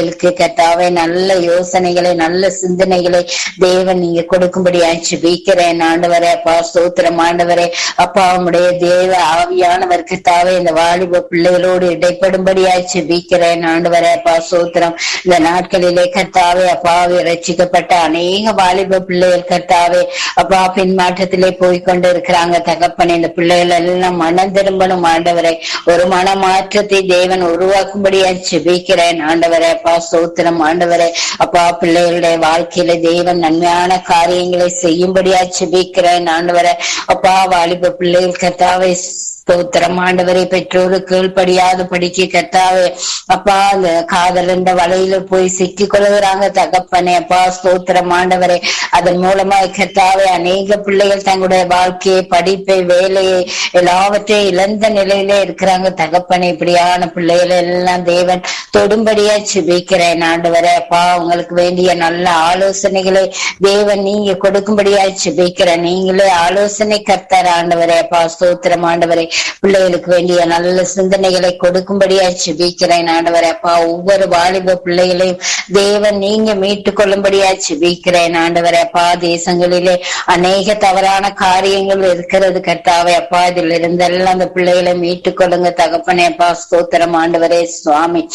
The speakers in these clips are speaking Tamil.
பிள்ளைகளுக்கு கத்தாவே நல்ல யோசனைகளை நல்ல சிந்தனைகளை தேவன் நீங்க கொடுக்கும்படி ஜெபிக்கிறேன் ஆண்டவரே அப்பா ஸ்தோத்திரம் ஆண்டவரே அப்பா உம்முடைய தேவ ஆவியானவர் கத்தாவே இந்த வாலிப பிள்ளைகளோடு இடைப்படும்படியா ஜெபிக்கிறேன் ஆண்டவரே அப்பா ஸ்தோத்திரம் இந்த நாட்களிலே கத்தாவே அப்பாவே ரட்சிக்கப்பட்ட அநேக வாலிப பிள்ளைகள் கத்தாவே அப்பா பின்மாற்றத்திலே போய்கொண்டு இருக்கிறாங்க தகப்பனே இந்த பிள்ளைகள் எல்லாம் மனம் திரும்பணும் ஆண்டவரை ஒரு மன மாற்றத்தை தேவன் உருவாக்கும்படியா ஜெபிக்கிறேன் ஆண்டவரே அப்பா ஸ்தோத்திரம் ஆண்டவரே அப்பா பிள்ளைகளுடைய வாழ்க்கையில தேவன் நன்மையான காரியங்களை செய்யும்படியா ஜெபிக்கிறேன் ஆண்டவரே அப்பா வாலிப பிள்ளைகள் கத்தாவை ஸ்தோத்திரம் ஆண்டவரை பெற்றோரு கீழ்படியாத படிக்க கத்தாவே அப்பா அந்த காதல் என்ற வலையில போய் சிக்கி கொள்கிறாங்க தகப்பனே அப்பா ஸ்தோத்திரம் ஆண்டவரே அதன் மூலமாய் கத்தாவே அநேக பிள்ளைகள் தங்களுடைய வாழ்க்கையை படிப்பை வேலையை எல்லாவற்றையும் இழந்த நிலையில இருக்கிறாங்க தகப்பனே இப்படியான பிள்ளைகள் எல்லாம் தேவன் தொடும்படியா சிபிக்கிறேன் ஆண்டவரே அப்பா உங்களுக்கு வேண்டிய நல்ல ஆலோசனைகளை தேவன் நீங்க கொடுக்கும்படியா சிபிக்கிறேன் நீங்களே ஆலோசனை கர்த்தர் ஆண்டவரே அப்பா ஸ்தோத்திரம் ஆண்டவரே பிள்ளைகளுக்கு வேண்டிய நல்ல சிந்தனைகளை கொடுக்கும்படியா சிபிக்கிறேன் ஆண்டவரே அப்பா ஒவ்வொரு வாலிப பிள்ளைகளையும் தேவன் நீங்க மீட்டுக் கொள்ளும்படியா சிபிக்கிறேன் ஆண்டவரே அப்பா தேசங்களிலே அநேக தவறான காரியங்கள் இருக்கிறது கர்த்தாவே அப்பா இதுல இருந்தெல்லாம் அந்த பிள்ளைகளை மீட்டுக் கொள்ளுங்க தகப்பனே அப்பா ஸ்தோத்திரம் ஆண்டவரே சுவாமி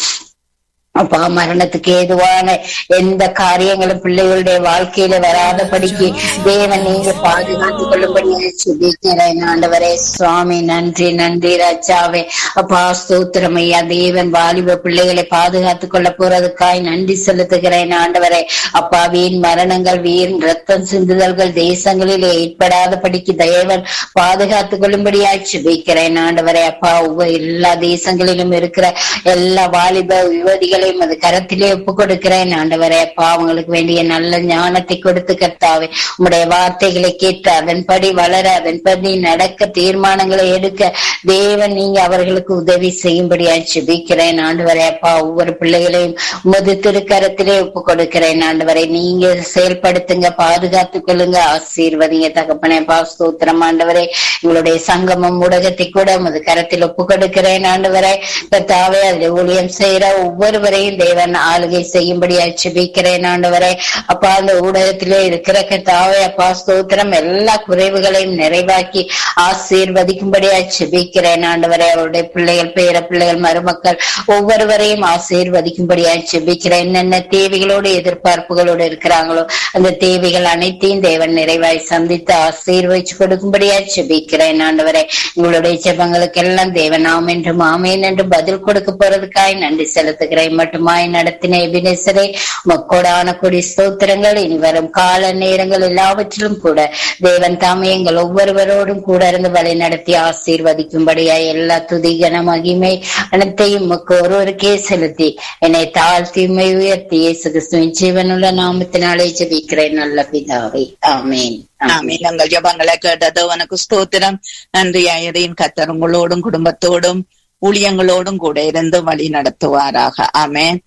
அப்பா மரணத்துக்கு ஏதுவான எந்த காரியங்களும் பிள்ளைகளுடைய வாழ்க்கையில வராதபடிக்கு தேவன் நீங்க பாதுகாத்துக் கொள்ளும்படி சுபிக்கிறேன் ஆண்டவரே சுவாமி நன்றி நன்றி ராஜாவே அப்பா ஸ்தோத்திரம் ஐயா தேவன் வாலிப பிள்ளைகளை பாதுகாத்துக் கொள்ள போறதுக்காய் நன்றி செலுத்துகிறேன் ஆண்டவரே அப்பா வீண் மரணங்கள் வீண் ரத்தம் சிந்துதல்கள் தேசங்களில் ஏற்படாதபடிக்கு தேவன் பாதுகாத்துக் கொள்ளும்படியாய் சுபிக்கிறேன் ஆண்டவரே அப்பா ஒவ்வொரு எல்லா தேசங்களிலும் இருக்கிற எல்லா வாலிப யுவதிகளை பிள்ளைகளையும் அது கரத்திலே ஒப்பு கொடுக்கிறேன் ஆண்டவரே அப்பா அவங்களுக்கு வேண்டிய நல்ல ஞானத்தை கொடுத்து கர்த்தாவே உங்களுடைய வார்த்தைகளை கேட்டு அதன்படி வளர அதன்படி நடக்க தீர்மானங்களை எடுக்க தேவன் நீங்க அவர்களுக்கு உதவி செய்யும்படியா ஜெபிக்கிறேன் ஆண்டவரே அப்பா ஒவ்வொரு பிள்ளைகளையும் உமது திருக்கரத்திலே ஒப்பு கொடுக்கிறேன் ஆண்டவரை நீங்க செயல்படுத்துங்க பாதுகாத்துக் கொள்ளுங்க ஆசீர்வதிங்க தகப்பனே அப்பா ஸ்தோத்திரம் ஆண்டவரே எங்களுடைய சங்கமம் ஊடகத்தை கூட உமது கரத்தில் ஒப்பு கொடுக்கிறேன் ஆண்டவரை கர்த்தாவே அதில் ஊழியம் செய்யற ஒவ்வொருவரையும் தேவன் ஆளுகை செய்யும்படி அச்சுபிக்கிறேன் ஆண்டவரே அப்பா அந்த ஊடகத்திலே இருக்கிற கர்த்தாவே அப்பா ஸ்தோத்திரம் எல்லா குறைவுகளையும் நிறைவாக்கி ஆசீர்வதிக்கும்படி அச்சுபிக்கிறேன் ஆண்டவரே அவருடைய பிள்ளைகள் பேர பிள்ளைகள் மருமக்கள் ஒவ்வொருவரையும் ஆசீர்வதிக்கும்படி அச்சுபிக்கிறேன் என்னென்ன தேவைகளோடு எதிர்பார்ப்புகளோடு இருக்கிறாங்களோ அந்த தேவைகள் அனைத்தையும் தேவன் நிறைவாய் சந்தித்து ஆசீர்வதிச்சு கொடுக்கும்படி அச்சுபிக்கிறேன் ஆண்டவரே உங்களுடைய ஜெபங்களுக்கெல்லாம் தேவன் ஆம் என்றும் ஆமேன் என்றும் பதில் கொடுக்க போறதுக்காய் நன்றி செலுத்துகிறேன் மட்டுமாய் நடத்தின எபினேசரே மக்கோடான கொடி ஸ்தோத்திரங்கள் இனி வரும் கால நேரங்கள் எல்லாவற்றிலும் கூட தேவன் தாமே எங்கள் ஒவ்வொருவரோடும் கூட இருந்து வழி நடத்தி ஆசீர்வதிக்கும்படியா எல்லா துதிகன மகிமை அனைத்தையும் உமக்கு ஒருவருக்கே செலுத்தி என்னை தாழ்த்தி உம்மை உயர்த்தி இயேசு கிறிஸ்துவின் ஜீவனுள்ள நாமத்தினாலே ஜெபிக்கிறேன் நல்ல பிதாவே ஆமேன் ஆமீன் உங்கள் ஜபங்களை கேட்டது உனக்கு ஸ்தோத்திரம் நன்றி ஐயரின் கத்தர் உங்களோடும் குடும்பத்தோடும் ஊழியங்களோடும் கூட இருந்து வழி நடத்துவாராக ஆமேன்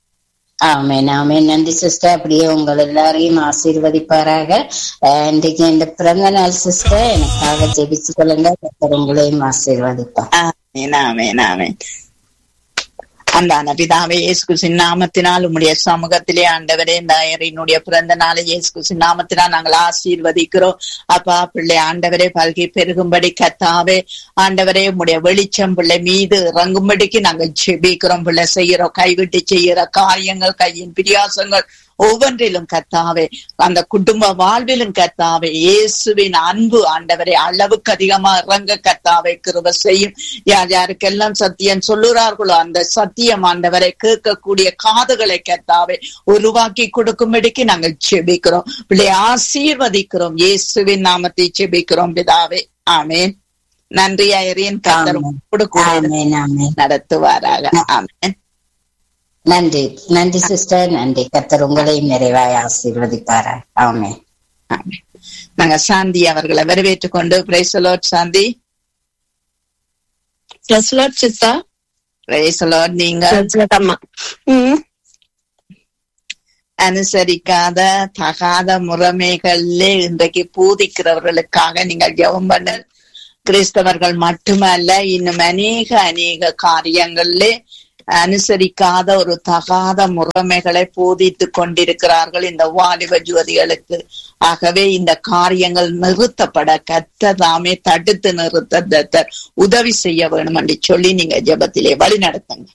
ஆமேன் ஆமேன் நன்றி சிஸ்டர் அப்படியே உங்கள் எல்லாரையும் ஆசீர்வதிப்பாராக அஹ் இன்றைக்கு இந்த பிறந்த நாள் சிஸ்டர் எனக்காக ஜெபிச்சு கொள்ளுங்க கர்த்தர் உங்களையும் ஆசீர்வதிப்பார் ஆமேன் ஆமேன் ஆமேன் அன்பான பிதாவே இயேசு கிறிஸ்துவின் நாமத்தினால் உம்முடைய சமூகத்திலே ஆண்டவரே இந்த ஐயரினுடைய பிறந்த நாளை இயேசு கிறிஸ்துவின் நாமத்தினால் நாங்கள் ஆசீர்வதிக்கிறோம் அப்பா பிள்ளை ஆண்டவரே பல்கி பெருகும்படி கத்தாவே ஆண்டவரே உம்முடைய வெளிச்சம் பிள்ளை மீது இறங்கும்படிக்கு நாங்கள் ஜெபிக்கிறோம் பிள்ளை செய்யறோம் கைவிட்டு செய்யற காரியங்கள் கையின் பிரியாசங்கள் ஒவ்வொன்றிலும் கத்தாவே அந்த குடும்ப வாழ்விலும் கத்தாவே இயேசுவின் அன்பு ஆண்டவரை அளவுக்கு அதிகமா இறங்க கத்தாவே கிருப செய்யும் யார் யாருக்கெல்லாம் சத்தியம் சொல்லுறார்களோ அந்த சத்தியம் ஆண்டவரை கேட்கக்கூடிய காதுகளை கத்தாவே உருவாக்கி கொடுக்கும்படிக்கு நாங்கள் செபிக்கிறோம் பிள்ளை ஆசீர்வதிக்கிறோம் இயேசுவின் நாமத்தை செபிக்கிறோம் பிதாவே ஆமேன் நன்றி ஐயரின் கத்தரும் கூட ஆமேன் ஆமேன் நடத்துவாராக ஆமேன் நன்றி நன்றி சிஸ்டர் நன்றி கர்த்தர் உங்களையும் நிறைவாய் ஆசீர்வதிப்பாரா ஆமேன் ஆமென். நாங்க சாந்தி அவர்களை வரவேற்றுக் கொண்டு பிரைசலோட் சாந்தி Praise சித்தா பிரைசலோட் நீங்க அம்மா ம் அனுசரிக்காத தகாத முறைமைகளிலே இன்றைக்கு பூதிக்கிறவர்களுக்காக நீங்கள் ஜெபம் பண்ண கிறிஸ்தவர்கள் மட்டுமல்ல இன்னும் அநேக அநேக காரியங்களிலே அனுசரிக்காத ஒரு தகாத முறைமைகளை போதித்துக் கொண்டிருக்கிறார்கள் இந்த வாலிப ஜோதிகளுக்கு ஆகவே இந்த காரியங்கள் நிறுத்தப்பட கத்த தாமே தடுத்து நிறுத்த உதவி செய்ய வேணும் என்று சொல்லி நீங்க ஜெபத்திலே வழி நடத்துங்க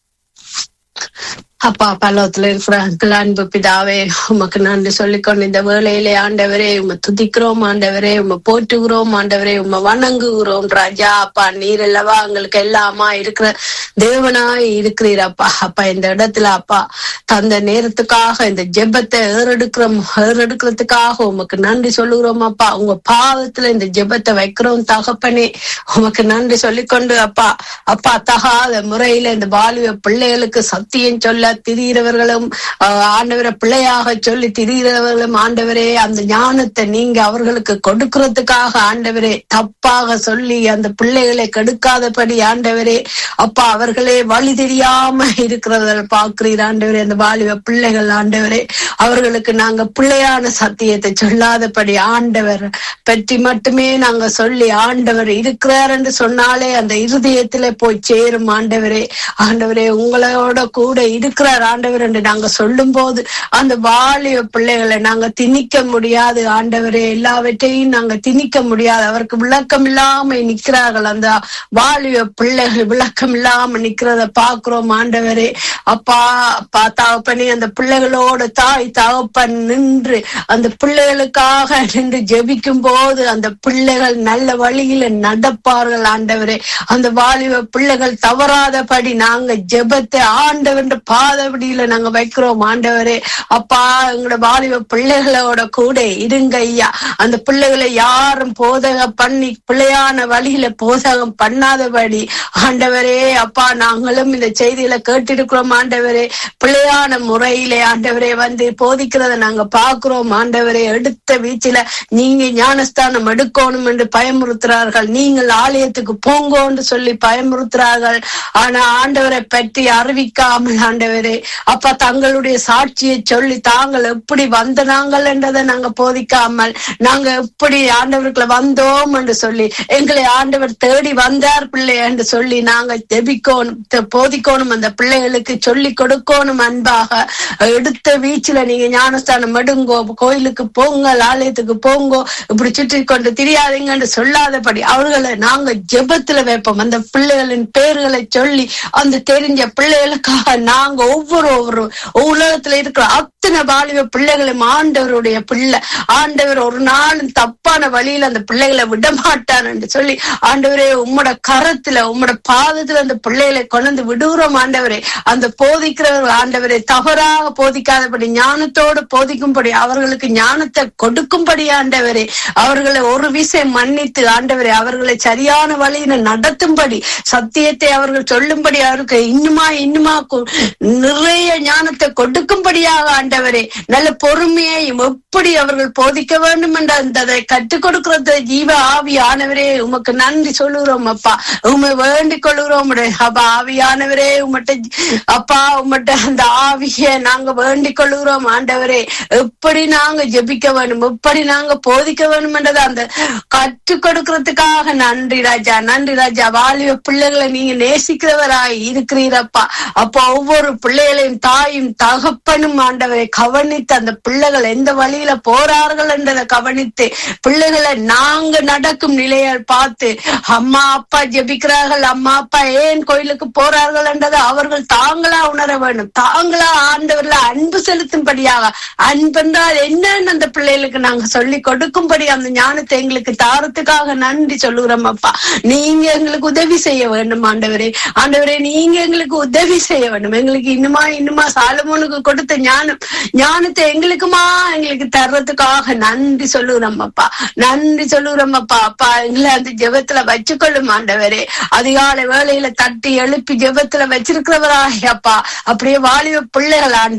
அப்பா பல்லவத்துல இருக்கிற அங்கிள் அன்பு பிதாவே உமக்கு நன்றி சொல்லிக்கொண்டு இந்த வேளையிலே ஆண்டவரே உம்மை துதிக்கிறோம் ஆண்டவரே உம்மை போற்றுகிறோம் ஆண்டவரே உம்மை வணங்குகிறோம் ராஜா அப்பா நீர் அல்லவா எங்களுக்கு எல்லாமா இருக்கிற தேவனாய் இருக்கிறீர் அப்பா அப்பா இந்த இடத்துல அப்பா தந்த நேரத்துக்காக இந்த ஜெபத்தை ஏறெடுக்கிறோம் ஏறெடுக்கிறதுக்காக உமக்கு நன்றி சொல்லுகிறோம் அப்பா உங்க பாவத்துல இந்த ஜெபத்தை வைக்கிறோம் தகப்பனே உமக்கு நன்றி சொல்லிக்கொண்டு அப்பா அப்பா தகாத முறையில இந்த பாலிவ பிள்ளைகளுக்கு சத்தியம் சொல்ல திரிகிறவர்களும் ஆஹ், ஆண்டவரை பிள்ளையாக சொல்லி திரிகிறவர்களும் ஆண்டவரே அந்த ஞானத்தை நீங்க அவர்களுக்கு கொடுக்கறதுக்காக ஆண்டவரே தப்பாக சொல்லி அந்த பிள்ளைகளை கெடுக்காதபடி ஆண்டவரே அப்பா அவர்களே வழி தெரியாம இருக்கிறத பாக்குறீர் ஆண்டவரே அந்த வாலிப பிள்ளைகள் ஆண்டவரே அவர்களுக்கு நாங்க பிள்ளையான சத்தியத்தை சொல்லாதபடி ஆண்டவர் பற்றி மட்டுமே நாங்க சொல்லி ஆண்டவர் இருக்கிறார் என்று சொன்னாலே அந்த இருதயத்திலே போய் சேரும் ஆண்டவரே ஆண்டவரே உங்களோட கூட இருக்கிறார் ஆண்டவர் என்று நாங்க சொல்லும் போது அந்த வாலிப பிள்ளைகளை நாங்க திணிக்க முடியாது ஆண்டவரே எல்லாவற்றையும் நாங்க திணிக்க முடியாது அவருக்கு விளக்கம் இல்லாம நிக்கிறார்கள் அந்த வாலிப பிள்ளைகள் விளக்கம் இல்லாம நிக்கிறத பாக்குறோம் ஆண்டவரே அப்பா அப்பா தகப்பனே அந்த பிள்ளைகளோட தாய் தகப்பன் நின்று அந்த பிள்ளைகளுக்காக நின்று ஜெபிக்கும் போது அந்த பிள்ளைகள் நல்ல வழியில நடப்பார்கள் ஆண்டவரே அந்த வாலிப பிள்ளைகள் தவறாதபடி நாங்க ஜெபத்தை ஆண்டவர் பாதபடியில நாங்க வைக்கிறோம் ஆண்டவரே அப்பா எங்களோட வாலிப பிள்ளைகளோட கூட இருங்க ஐயா அந்த பிள்ளைகளை யாரும் போதகம் பண்ணி பிள்ளையான வழியில போதகம் பண்ணாதபடி ஆண்டவரே அப்பா நாங்களும் இந்த செய்தியில கேட்டிருக்கிறோம் ஆண்டவரே பிள்ளையான முறையிலே ஆண்டவரே வந்து போதிக்கிறத நாங்க பாக்குறோம் ஆண்டவரே எடுத்த வீச்சில நீங்க ஞானஸ்தானம் எடுக்கணும் என்று பயமுறுத்துறார்கள் நீங்கள் ஆலயத்துக்கு போங்கோன்னு சொல்லி பயமுறுத்துறார்கள் ஆனா ஆண்டவரை பற்றி அறிவிக்காமல் ஆண்டவரே அப்ப தங்களுடைய சாட்சியை சொல்லி தாங்கள் எப்படி வந்த நாங்கள் என்றதை நாங்க போதிக்காமல் நாங்க எப்படி ஆண்டவருக்குள்ள வந்தோம் என்று சொல்லி எங்களை ஆண்டவர் தேடி வந்தார் பிள்ளை என்று சொல்லி நாங்க ஜெபிக்கணும் தெ- போதிக்கணும் அந்த பிள்ளைகளுக்கு சொல்லி கொடுக்கணும் அன்பாக எடுத்த வீச்சுல நீங்க ஞானஸ்தானம் எடுங்கோ கோயிலுக்கு போங்க ஆலயத்துக்கு போங்கோ இப்படி சுற்றி கொண்டு தெரியாதீங்கன்னு சொல்லாதபடி அவர்களை நாங்க ஜெபத்துல வைப்போம் அந்த பிள்ளைகளின் பேர்களை சொல்லி அந்த தெரிஞ்ச பிள்ளைகளுக்காக நாங்க ஒவ்வொரு ஒவ்வொரு உலகத்துல இருக்கிற அத்தனை வாலிப பிள்ளைகளும் ஆண்டவருடைய பிள்ளை ஆண்டவர் ஒரு நாளும் தப்பான வழியில அந்த பிள்ளைகளை விட மாட்டார் என்று சொல்லி ஆண்டவரே உம்மோட கரத்துல உம்மோட பாதத்துல அந்த பிள்ளைகளை கொண்டு விடுகிறோம் ஆண்டவரே அந்த போதிக்கிறவர் ஆண்டவரை தவறாக போதிக்காதபடி ஞானத்தோடு போதிக்கும்படி அவர்களுக்கு ஞானத்தை கொடுக்கும்படி ஆண்டவரே அவர்களை ஒரு விசை மன்னித்து ஆண்டவரே அவர்களை சரியான வழியில நடத்தும்படி சத்தியத்தை அவர்கள் சொல்லும்படி அவருக்கு இன்னுமா இன்னுமா கு- நிறைய ஞானத்தை கொடுக்கும்படியாக ஆண்டவரே நல்ல பொறுமையையும் எப்படி அவர்கள் போதிக்க வேண்டும் என்ற அந்த அதை கற்றுக் கொடுக்கிறது ஜீவ ஆவி ஆனவரே உமக்கு நன்றி சொல்லுகிறோம் அப்பா உண்மை வேண்டிக் கொள்கிறோம் உம்முடைய அப்பா ஆவியானவரே உம்மட்ட அப்பா உம்மட்ட அந்த ஆவிய நாங்க வேண்டிக் கொள்கிறோம் ஆண்டவரே எப்படி நாங்க ஜெபிக்க வேண்டும் எப்படி நாங்க போதிக்க வேண்டும் என்றதை அந்த கற்றுக் கொடுக்கறதுக்காக நன்றி ராஜா நன்றி ராஜா வாலிப பிள்ளைகளை நீங்க நேசிக்கிறவராய் இருக்கிறீரப்பா அப்போ ஒவ்வொரு பிள்ளைகளையும் தாயும் தகப்பனும் ஆண்டவரை கவனித்து அந்த பிள்ளைகள் எந்த வழியில போறார்கள் என்றதை கவனித்து பிள்ளைகளை நாங்க நடக்கும் நிலையை பார்த்து அம்மா அப்பா ஜெபிக்கிறார்கள் அம்மா அப்பா ஏன் கோயிலுக்கு போறார்கள் என்றதை அவர்கள் தாங்களா உணர வேண்டும் தாங்களா ஆண்டவர்ல அன்பு செலுத்தும்படியாக அன்பென்றால் என்னன்னு அந்த பிள்ளைகளுக்கு நாங்க சொல்லி கொடுக்கும்படி அந்த ஞானத்தை எங்களுக்கு தாரத்துக்காக நன்றி சொல்லுகிறோம் அப்பா நீங்க எங்களுக்கு உதவி செய்ய வேண்டும் ஆண்டவரே ஆண்டவரே நீங்க எங்களுக்கு உதவி செய்ய வேண்டும் எங்களுக்கு இன்னுமா இன்னுமா சாலமோனுக்கு கொடுத்த ஞானம் ஞானத்தை எங்களுக்குமா எங்களுக்கு தர்றதுக்காக நன்றி சொல்லுகிறோம் அப்பா நன்றி சொல்லுகிறோம் அப்பா அப்பா எங்களை அந்த ஜெபத்துல வச்சுக்கொள்ளும் ஆண்டவரே அதிகாலை வேளையில தட்டி எழுப்பி ஜெபத்துல வச்சிருக்கிறவராய் அப்பா அப்படியே வாலிப பிள்ளைகள் ஆண்டவரே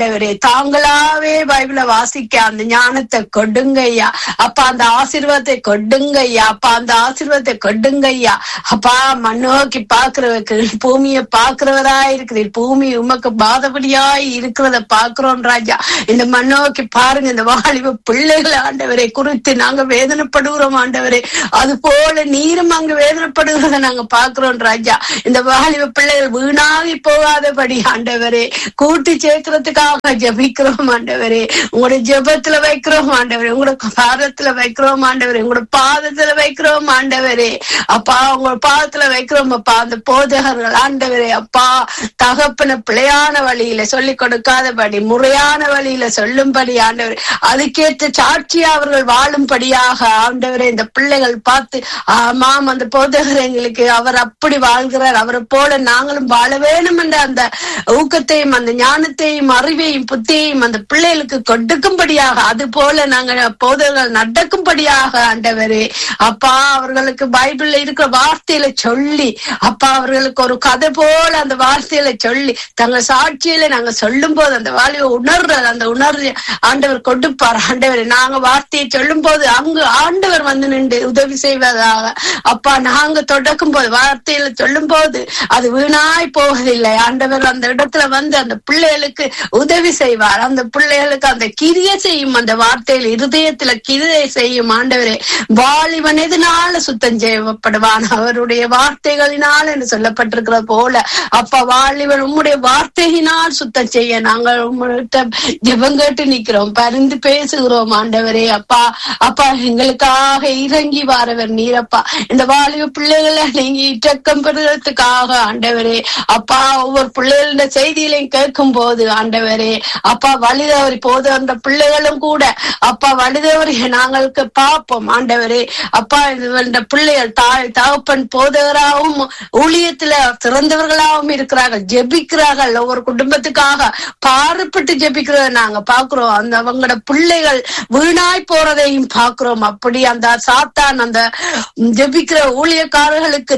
தாங்களாவே பைபிள வாசிக்க அந்த ஞானத்தை கொடுங்க ஐயா அப்பா அந்த ஆசீர்வாதத்தை கொடுங்க ஐயா அப்பா அந்த ஆசீர்வாதத்தை கொடுங்க ஐயா அப்பா மண்ணோக்கி பாக்குறவருக்கு பூமியை பாக்குறவரா இருக்கிறீர் பூமி உமக்கு பாதபடியாய் இருக்கிறத பாக்குறோம் ராஜா இந்த மண்ணோக்கி பாருங்க இந்த வாலிப பிள்ளைகள் ஆண்டவரை குறித்து நாங்க வேதனைப்படுகிறோம் ஆண்டவரே அது போல நீரும் அங்க வேதனைப்படுகிறத நாங்க பாக்குறோம் ராஜா இந்த வாலிப பிள்ளைகள் வீணாகி போகாதபடி ஆண்டவரே கூட்டி சேர்க்கறதுக்காக ஜெபிக்கிறோம் ஆண்டவரே உங்களுடைய ஜெபத்துல வைக்கிறோம் ஆண்டவரே உங்களோட பாதத்துல வைக்கிறோம் ஆண்டவரே உங்களோட பாதத்துல வைக்கிறோம் ஆண்டவரே அப்பா உங்க பாதத்துல வைக்கிறோம் அப்பா அந்த போதகர்கள் ஆண்டவரே அப்பா தகப்பன பிழையான வழியில சொல்லி கொடுக்காதபடி முறையான வழியில சொல்லும்படி ஆண்டவரே அதுக்கேற்ற சாட்சியா அவர்கள் வாழும்படியாக ஆண்டவரே இந்த பிள்ளைகள் பார்த்து ஆமாம் அந்த போதகர் எங்களுக்கு அவர் அப்படி வாழ்கிறார் அவரை போல நாங்களும் வாழ வேணும் என்ற அந்த ஊக்கத்தையும் அந்த ஞானத்தையும் அறிவையும் புத்தியையும் அந்த பிள்ளைகளுக்கு கொடுக்கும்படியாக அது போல நாங்க போதகர்கள் நடக்கும்படியாக ஆண்டவரே அப்பா அவர்களுக்கு பைபிள்ல இருக்கிற வார்த்தையில சொல்லி அப்பா அவர்களுக்கு ஒரு கதை போல அந்த வார்த்தையில சொல்லி தங்கள் சாட்சியில நாங்க சொல்லும் போது அந்த வாலிப உணர்றது அந்த உணர்வு ஆண்டவர் கொடுப்பார் ஆண்டவர் நாங்க வார்த்தையை சொல்லும் போது அங்கு ஆண்டவர் வந்து நின்று உதவி செய்வதாக அப்பா நாங்க தொடக்கும் போது வார்த்தையில சொல்லும் போது அது வீணாய் போவதில்லை ஆண்டவர் அந்த இடத்துல வந்து அந்த பிள்ளைகளுக்கு உதவி செய்வார் அந்த பிள்ளைகளுக்கு அந்த கிரிய செய்யும் அந்த வார்த்தையில் இருதயத்துல கிரியை செய்யும் ஆண்டவரே வாலிபன் எதனால சுத்தம் செய்யப்படுவான் அவருடைய வார்த்தைகளினால் என்று சொல்லப்பட்டிருக்கிற போல அப்பா வாலிபன் உம்முடைய வார்த்தையினால் சுத்தம் செய்ய நாங்கள் உங்கள்கிட்ட ஜெபம் கேட்டு நிக்கிறோம் பரிந்து பேசுகிறோம் ஆண்டவரே அப்பா அப்பா எங்களுக்காக இறங்கி வாரவர் நீரப்பா இந்த வாலிப பிள்ளைகளை நீங்க இட்டக்கம் பெறுறதுக்காக ஆண்டவரே அப்பா ஒவ்வொரு பிள்ளைகள செய்திகளையும் கேட்கும் போது ஆண்டவரே அப்பா வழிதவறி போது அந்த பிள்ளைகளும் கூட அப்பா வழிதவறி நாங்களுக்கு பார்ப்போம் ஆண்டவரே அப்பா இந்த பிள்ளைகள் தாய் தகப்பன் போதகராகவும் ஊழியத்துல சிறந்தவர்களாகவும் இருக்கிறார்கள் ஜெபிக்கிறார்கள் ஒவ்வொரு குடும்பத்துக்காக பாறுபட்டு ஜெபிக்கிறத நாங்க பாக்குறோம் அந்த அவங்களோட பிள்ளைகள் வீணாய் போறதையும் பாக்குறோம் அப்படி அந்த சாத்தான் அந்த ஜெபிக்கிற ஊழியக்காரர்களுக்கு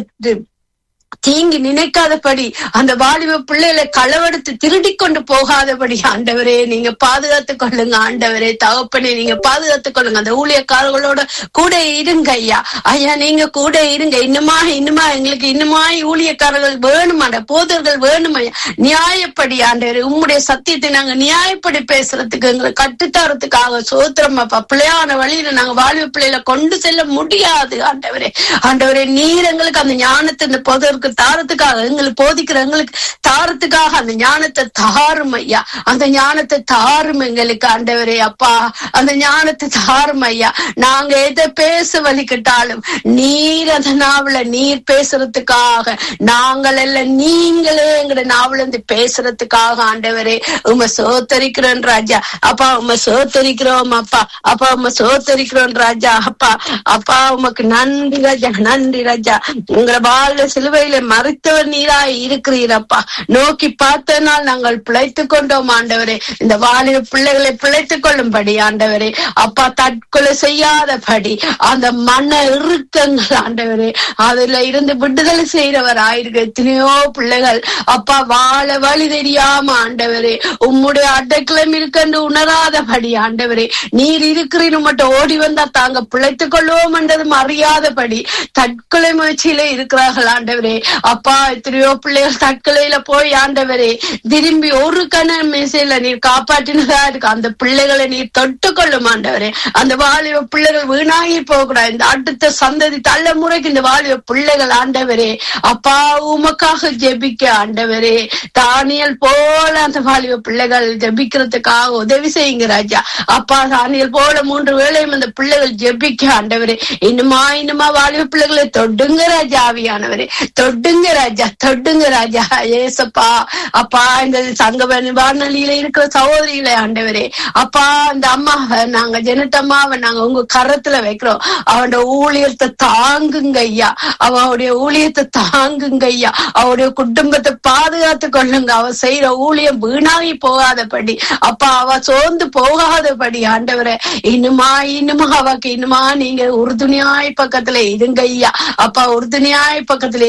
தீங்கி நினைக்காதபடி அந்த வாலிப பிள்ளைகளை களவெடுத்து திருடி கொண்டு போகாதபடி ஆண்டவரே நீங்க பாதுகாத்துக் கொள்ளுங்க ஆண்டவரே தகப்பனே நீங்க பாதுகாத்துக் கொள்ளுங்க அந்த ஊழியக்காரர்களோட கூட இருங்க ஐயா ஐயா நீங்க கூட இருங்க இன்னுமா இன்னுமா எங்களுக்கு இன்னுமா ஊழியக்காரர்கள் வேணுமாண்ட போதர்கள் வேணும் ஐயா நியாயப்படி ஆண்டவரே உம்முடைய சத்தியத்தை நாங்க நியாயப்படி பேசுறதுக்கு எங்களை கட்டுத்தரத்துக்காக சோத்திரம் அப்பா பிள்ளையான வழியில நாங்க வாலிப பிள்ளைகளை கொண்டு செல்ல முடியாது ஆண்டவரே ஆண்டவரே நீர் எங்களுக்கு அந்த ஞானத்தை இந்த போதருக்கு தாரத்துக்காக எங்களுக்கு போதிக்கிற எங்களுக்கு தாரத்துக்காக அந்த ஞானத்தை தாரும் ஐயா அந்த ஞானத்தை தாரும் எங்களுக்கு ஆண்டவரே அப்பா அந்த ஞானத்தை தாரும் ஐயா நாங்க எதை பேச வலிக்கிட்டாலும் நீர் அந்த நாவல நீர் பேசுறதுக்காக நாங்கள் எல்லாம் நீங்களே எங்கட நாவல இருந்து பேசுறதுக்காக ஆண்டவரே உம சோத்தரிக்கிறோம் ராஜா அப்பா உம சோத்தரிக்கிறோம் அப்பா அப்பா உம சோத்தரிக்கிறோம் ராஜா அப்பா அப்பா உமக்கு நன்றி ராஜா நன்றி ராஜா உங்களை வாழ்ல சிலுவையில மறைத்தவர் நீராய் இருக்கிறீரப்பா நோக்கி பார்த்தனால் நாங்கள் பிழைத்துக் கொண்டோம் ஆண்டவரே இந்த வாலிப பிள்ளைகளை பிழைத்துக் கொள்ளும்படி ஆண்டவரே அப்பா தற்கொலை செய்யாதபடி அந்த மன இறுக்கங்கள் ஆண்டவரே அதுல இருந்து விடுதலை செய்யறவர் ஆயிருக்கு எத்தனையோ பிள்ளைகள் அப்பா வாழ வழி தெரியாம ஆண்டவரே உம்முடைய அடைக்கலம் இருக்கென்று உணராதபடி ஆண்டவரே நீர் இருக்கிறீன்னு மட்டும் ஓடி வந்தா தாங்க பிழைத்துக் கொள்வோம் என்றதும் அறியாதபடி தற்கொலை முயற்சியில இருக்கிறார்கள் ஆண்டவரே அப்பா எத்தனையோ பிள்ளைகள் தற்கொலையில போய் ஆண்டவரே திரும்பி ஒரு கண மேசையில நீர் காப்பாற்றினதா இருக்கு அந்த பிள்ளைகளை நீர் தொட்டு கொள்ளும் ஆண்டவரே அந்த வாலிப பிள்ளைகள் வீணாகி போகக்கூடாது இந்த அடுத்த சந்ததி தலைமுறைக்கு இந்த வாலிப பிள்ளைகள் ஆண்டவரே அப்பா உமக்காக ஜெபிக்க ஆண்டவரே தானியல் போல அந்த வாலிப பிள்ளைகள் ஜெபிக்கிறதுக்காக உதவி செய்யுங்க ராஜா அப்பா தானியல் போல மூன்று வேளையும் அந்த பிள்ளைகள் ஜெபிக்க ஆண்டவரே இன்னுமா இன்னுமா வாலிப பிள்ளைகளை தொடுங்க ராஜா ஆவியானவரே தொடுங்க ராஜா தொடுங்க ராஜா ஏசப்பா அப்பா இந்த சங்க வானொலியில இருக்கிற சகோதரிகளை ஆண்டவரே அப்பா அந்த அம்மாவை நாங்க ஜெனட்டம்மாவை நாங்க உங்க கரத்துல வைக்கிறோம் அவனோட ஊழியத்தை தாங்குங்க ஐயா அவனுடைய ஊழியத்தை தாங்குங்க ஐயா அவருடைய குடும்பத்தை பாதுகாத்து கொள்ளுங்க அவ செய்யற ஊழியம் வீணாகி போகாதபடி அப்பா அவ சோர்ந்து போகாதபடி ஆண்டவரே இன்னுமா இன்னுமா அவக்கு இன்னுமா நீங்க உறுதுணையாய் பக்கத்துல இருங்க ஐயா அப்பா உறுதுணையாய் பக்கத்துல இருங்க அவ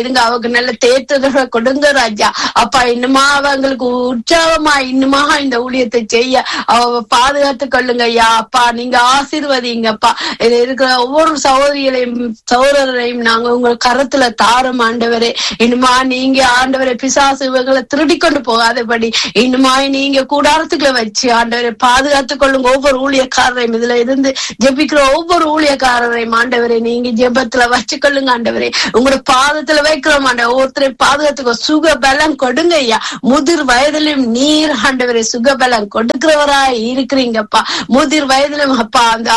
அவங்களுக்கு நல்ல தேர்த்துதலை கொடுங்க ராஜா அப்பா இன்னுமா அவங்களுக்கு உற்சாகமா இன்னுமா இந்த ஊழியத்தை செய்ய அவ பாதுகாத்து கொள்ளுங்க ஐயா அப்பா நீங்க ஆசீர்வதிங்கப்பா இதுல இருக்கிற ஒவ்வொரு சகோதரிகளையும் சகோதரரையும் நாங்க உங்க கரத்துல தாரம் ஆண்டவரே இன்னுமா நீங்க ஆண்டவரை பிசாசு இவங்களை திருடி கொண்டு போகாதபடி இன்னுமா நீங்க கூடாரத்துக்குள்ள வச்சு ஆண்டவரை பாதுகாத்து கொள்ளுங்க ஒவ்வொரு ஊழியக்காரரையும் இதுல இருந்து ஜெபிக்கிற ஒவ்வொரு ஊழியக்காரரையும் ஆண்டவரை நீங்க ஜெபத்துல வச்சுக்கொள்ளுங்க ஆண்டவரே உங்களோட பாதத்துல வைக்கிறோம் ஆண்டவர் ஒவ்வொருத்தரையும் பாதுகாத்துக்கோ சுக பலம் கொடுங்க ஐயா முதிர் வயதிலும் நீர் ஆண்டவரை சுக பலம் கொடுக்கிறவராய் இருக்கிறீங்கப்பா முதிர் வயதிலும் அப்பா அந்த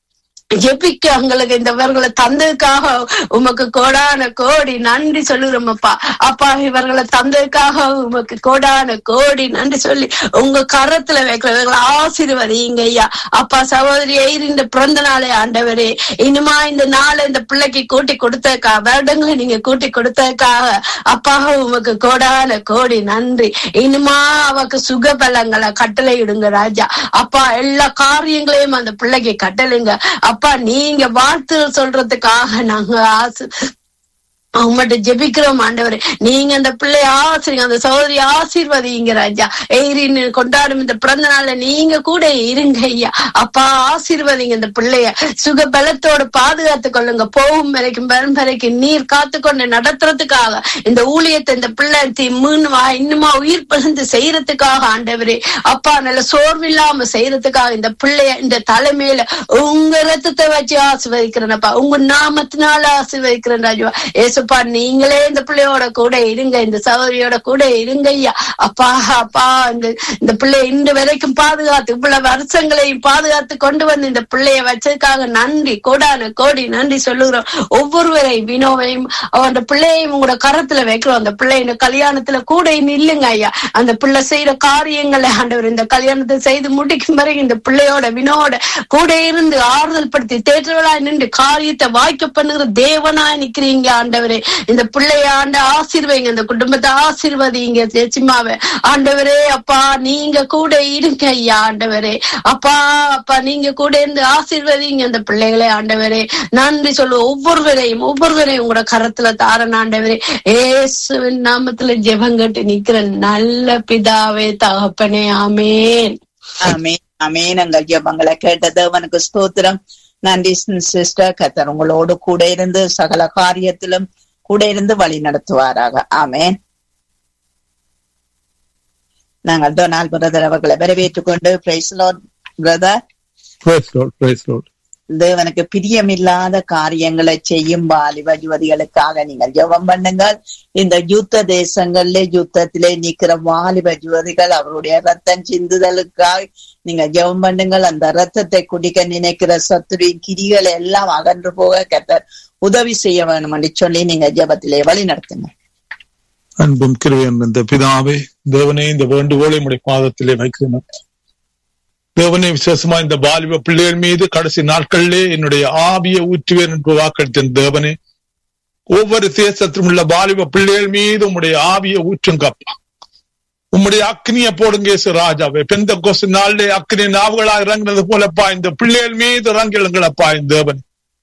ஜெபிக்க எங்களுக்கு இந்த இவர்களை தந்ததுக்காக உமக்கு கோடான கோடி நன்றி சொல்லுறோம் அப்பா அப்பா இவர்களை தந்ததுக்காக உமக்கு கோடான கோடி நன்றி சொல்லி உங்க கரத்துல வைக்கிறவர்களை ஆசீர்வதிங்க ஐயா அப்பா சகோதரி இந்த பிறந்த நாளை ஆண்டவரே இனிமா இந்த நாளை இந்த பிள்ளைக்கு கூட்டி கொடுத்ததுக்காக வருடங்களை நீங்க கூட்டி கொடுத்ததுக்காக அப்பா உமக்கு கோடான கோடி நன்றி இனிமா அவக்கு சுக பலங்களை கட்டளையிடுங்க ராஜா அப்பா எல்லா காரியங்களையும் அந்த பிள்ளைக்கு கட்டளைங்க அப்பா நீங்க வாழ்த்து சொல்றதுக்காக நாங்க ஆசை உங்கள்கிட்ட ஜெபிக்கிறோம் ஆண்டவரே நீங்க அந்த பிள்ளைய ஆசிரிங்க அந்த சகோதரி ஆசீர்வதிங்க ராஜா எயிரின்னு கொண்டாடும் இந்த பிறந்த நாள்ல நீங்க கூட இருங்க ஐயா அப்பா ஆசீர்வதிங்க இந்த பிள்ளைய சுக பலத்தோட பாதுகாத்து கொள்ளுங்க போகும் வரைக்கும் வரும் வரைக்கும் நீர் காத்து கொண்டு நடத்துறதுக்காக இந்த ஊழியத்தை இந்த பிள்ளை தி- மீன் வா இன்னுமா உயிர் பிறந்து செய்யறதுக்காக ஆண்டவரே அப்பா நல்ல சோர்வில்லாம செய்யறதுக்காக இந்த பிள்ளைய இந்த தலைமையில உங்க ரத்தத்தை வச்சு ஆசீர்வதிக்கிறேனப்பா உங்க நாமத்தினால ஆசீர்வதிக்கிறேன் ராஜா ஏசுப்பா நீங்களே இந்த பிள்ளையோட கூட இருங்க இந்த சகோதரியோட கூட இருங்க ஐயா அப்பா அப்பா இந்த இந்த பிள்ளை இன்று வரைக்கும் பாதுகாத்து இவ்வளவு வருஷங்களையும் பாதுகாத்து கொண்டு வந்து இந்த பிள்ளைய வச்சதுக்காக நன்றி கோடான கோடி நன்றி சொல்லுகிறோம் ஒவ்வொருவரையும் வினோவையும் அந்த பிள்ளையையும் உங்களோட கரத்துல வைக்கிறோம் அந்த பிள்ளை இந்த கல்யாணத்துல கூட நில்லுங்க ஐயா அந்த பிள்ளை செய்யற காரியங்களை ஆண்டவர் இந்த கல்யாணத்தை செய்து முடிக்கும் வரை இந்த பிள்ளையோட வினோட கூட இருந்து ஆறுதல் படுத்தி தேற்றவளாய் நின்று காரியத்தை வாய்க்க பண்ணுகிற தேவனாய் நிக்கிறீங்க ஆண்டவரே இந்த பிள்ளைய ஆண்ட ஆசீர்வைங்க இந்த குடும்பத்தை ஆசீர்வதிங்க தேச்சிமாவே ஆண்டவரே அப்பா நீங்க கூட இருங்க ஐயா ஆண்டவரே அப்பா அப்பா நீங்க கூட இருந்து ஆசீர்வதிங்க இந்த பிள்ளைகளை ஆண்டவரே நன்றி சொல்லு ஒவ்வொருவரையும் ஒவ்வொருவரையும் உங்களோட கரத்துல தாரன் ஆண்டவரே ஏசுவின் நாமத்துல ஜெபங்கட்டு நிக்கிற நல்ல பிதாவே தகப்பனே ஆமேன் அமேன் அமேன் எங்கள் ஜெபங்களை கேட்ட தேவனுக்கு ஸ்தோத்திரம் நன்றி சிஸ்டர் கத்தர் உங்களோடு கூட இருந்து சகல காரியத்திலும் கூட இருந்து வழி நடத்துவாராக ஆமேன் நாங்கள் டொனால் பிரதர் அவர்களை வரவேற்றுக் கொண்டு praise brother Praise Lord, praise Lord. தேவனுக்கு பிரியமில்லாத காரியங்களை செய்யும் வாலிப யுவதிகளுக்காக நீங்கள் ஜெபம் பண்ணுங்கள் இந்த யுத்த தேசங்களிலே யுத்தத்திலே நிக்கிற வாலிப யுவதிகள் அவருடைய ரத்தம் சிந்துதலுக்காக நீங்க ஜெபம் பண்ணுங்கள் அந்த ரத்தத்தை குடிக்க நினைக்கிற சத்துருவின் கிரிகள் எல்லாம் அகன்று போக கத்தர் உதவி செய்ய வேணும் என்று சொல்லி நீங்க ஜெபத்திலே வழி நடத்துங்க அன்பும் கிருபையும் இந்த பிதாவே தேவனே இந்த வேண்டுகோளை உடைய பாதத்திலே வைக்கிறேன் தேவனே விசேஷமா இந்த பாலிப பிள்ளைகள் மீது கடைசி நாட்களிலே என்னுடைய ஆவியை ஊற்றுவேன் என்று வாக்களித்தேன் தேவனே ஒவ்வொரு தேசத்திலும் உள்ள பாலிப பிள்ளைகள் மீது உம்முடைய ஆவியை ஊற்றுங்கப்பா உம்முடைய அக்னியை போடுங்க இயேசு ராஜாவே பெந்த கொசு நாளிலே அக்னி நாவுகளா இறங்கினது போலப்பா இந்த பிள்ளைகள் மீது இறங்கிடுங்களப்பா இந்த தேவன்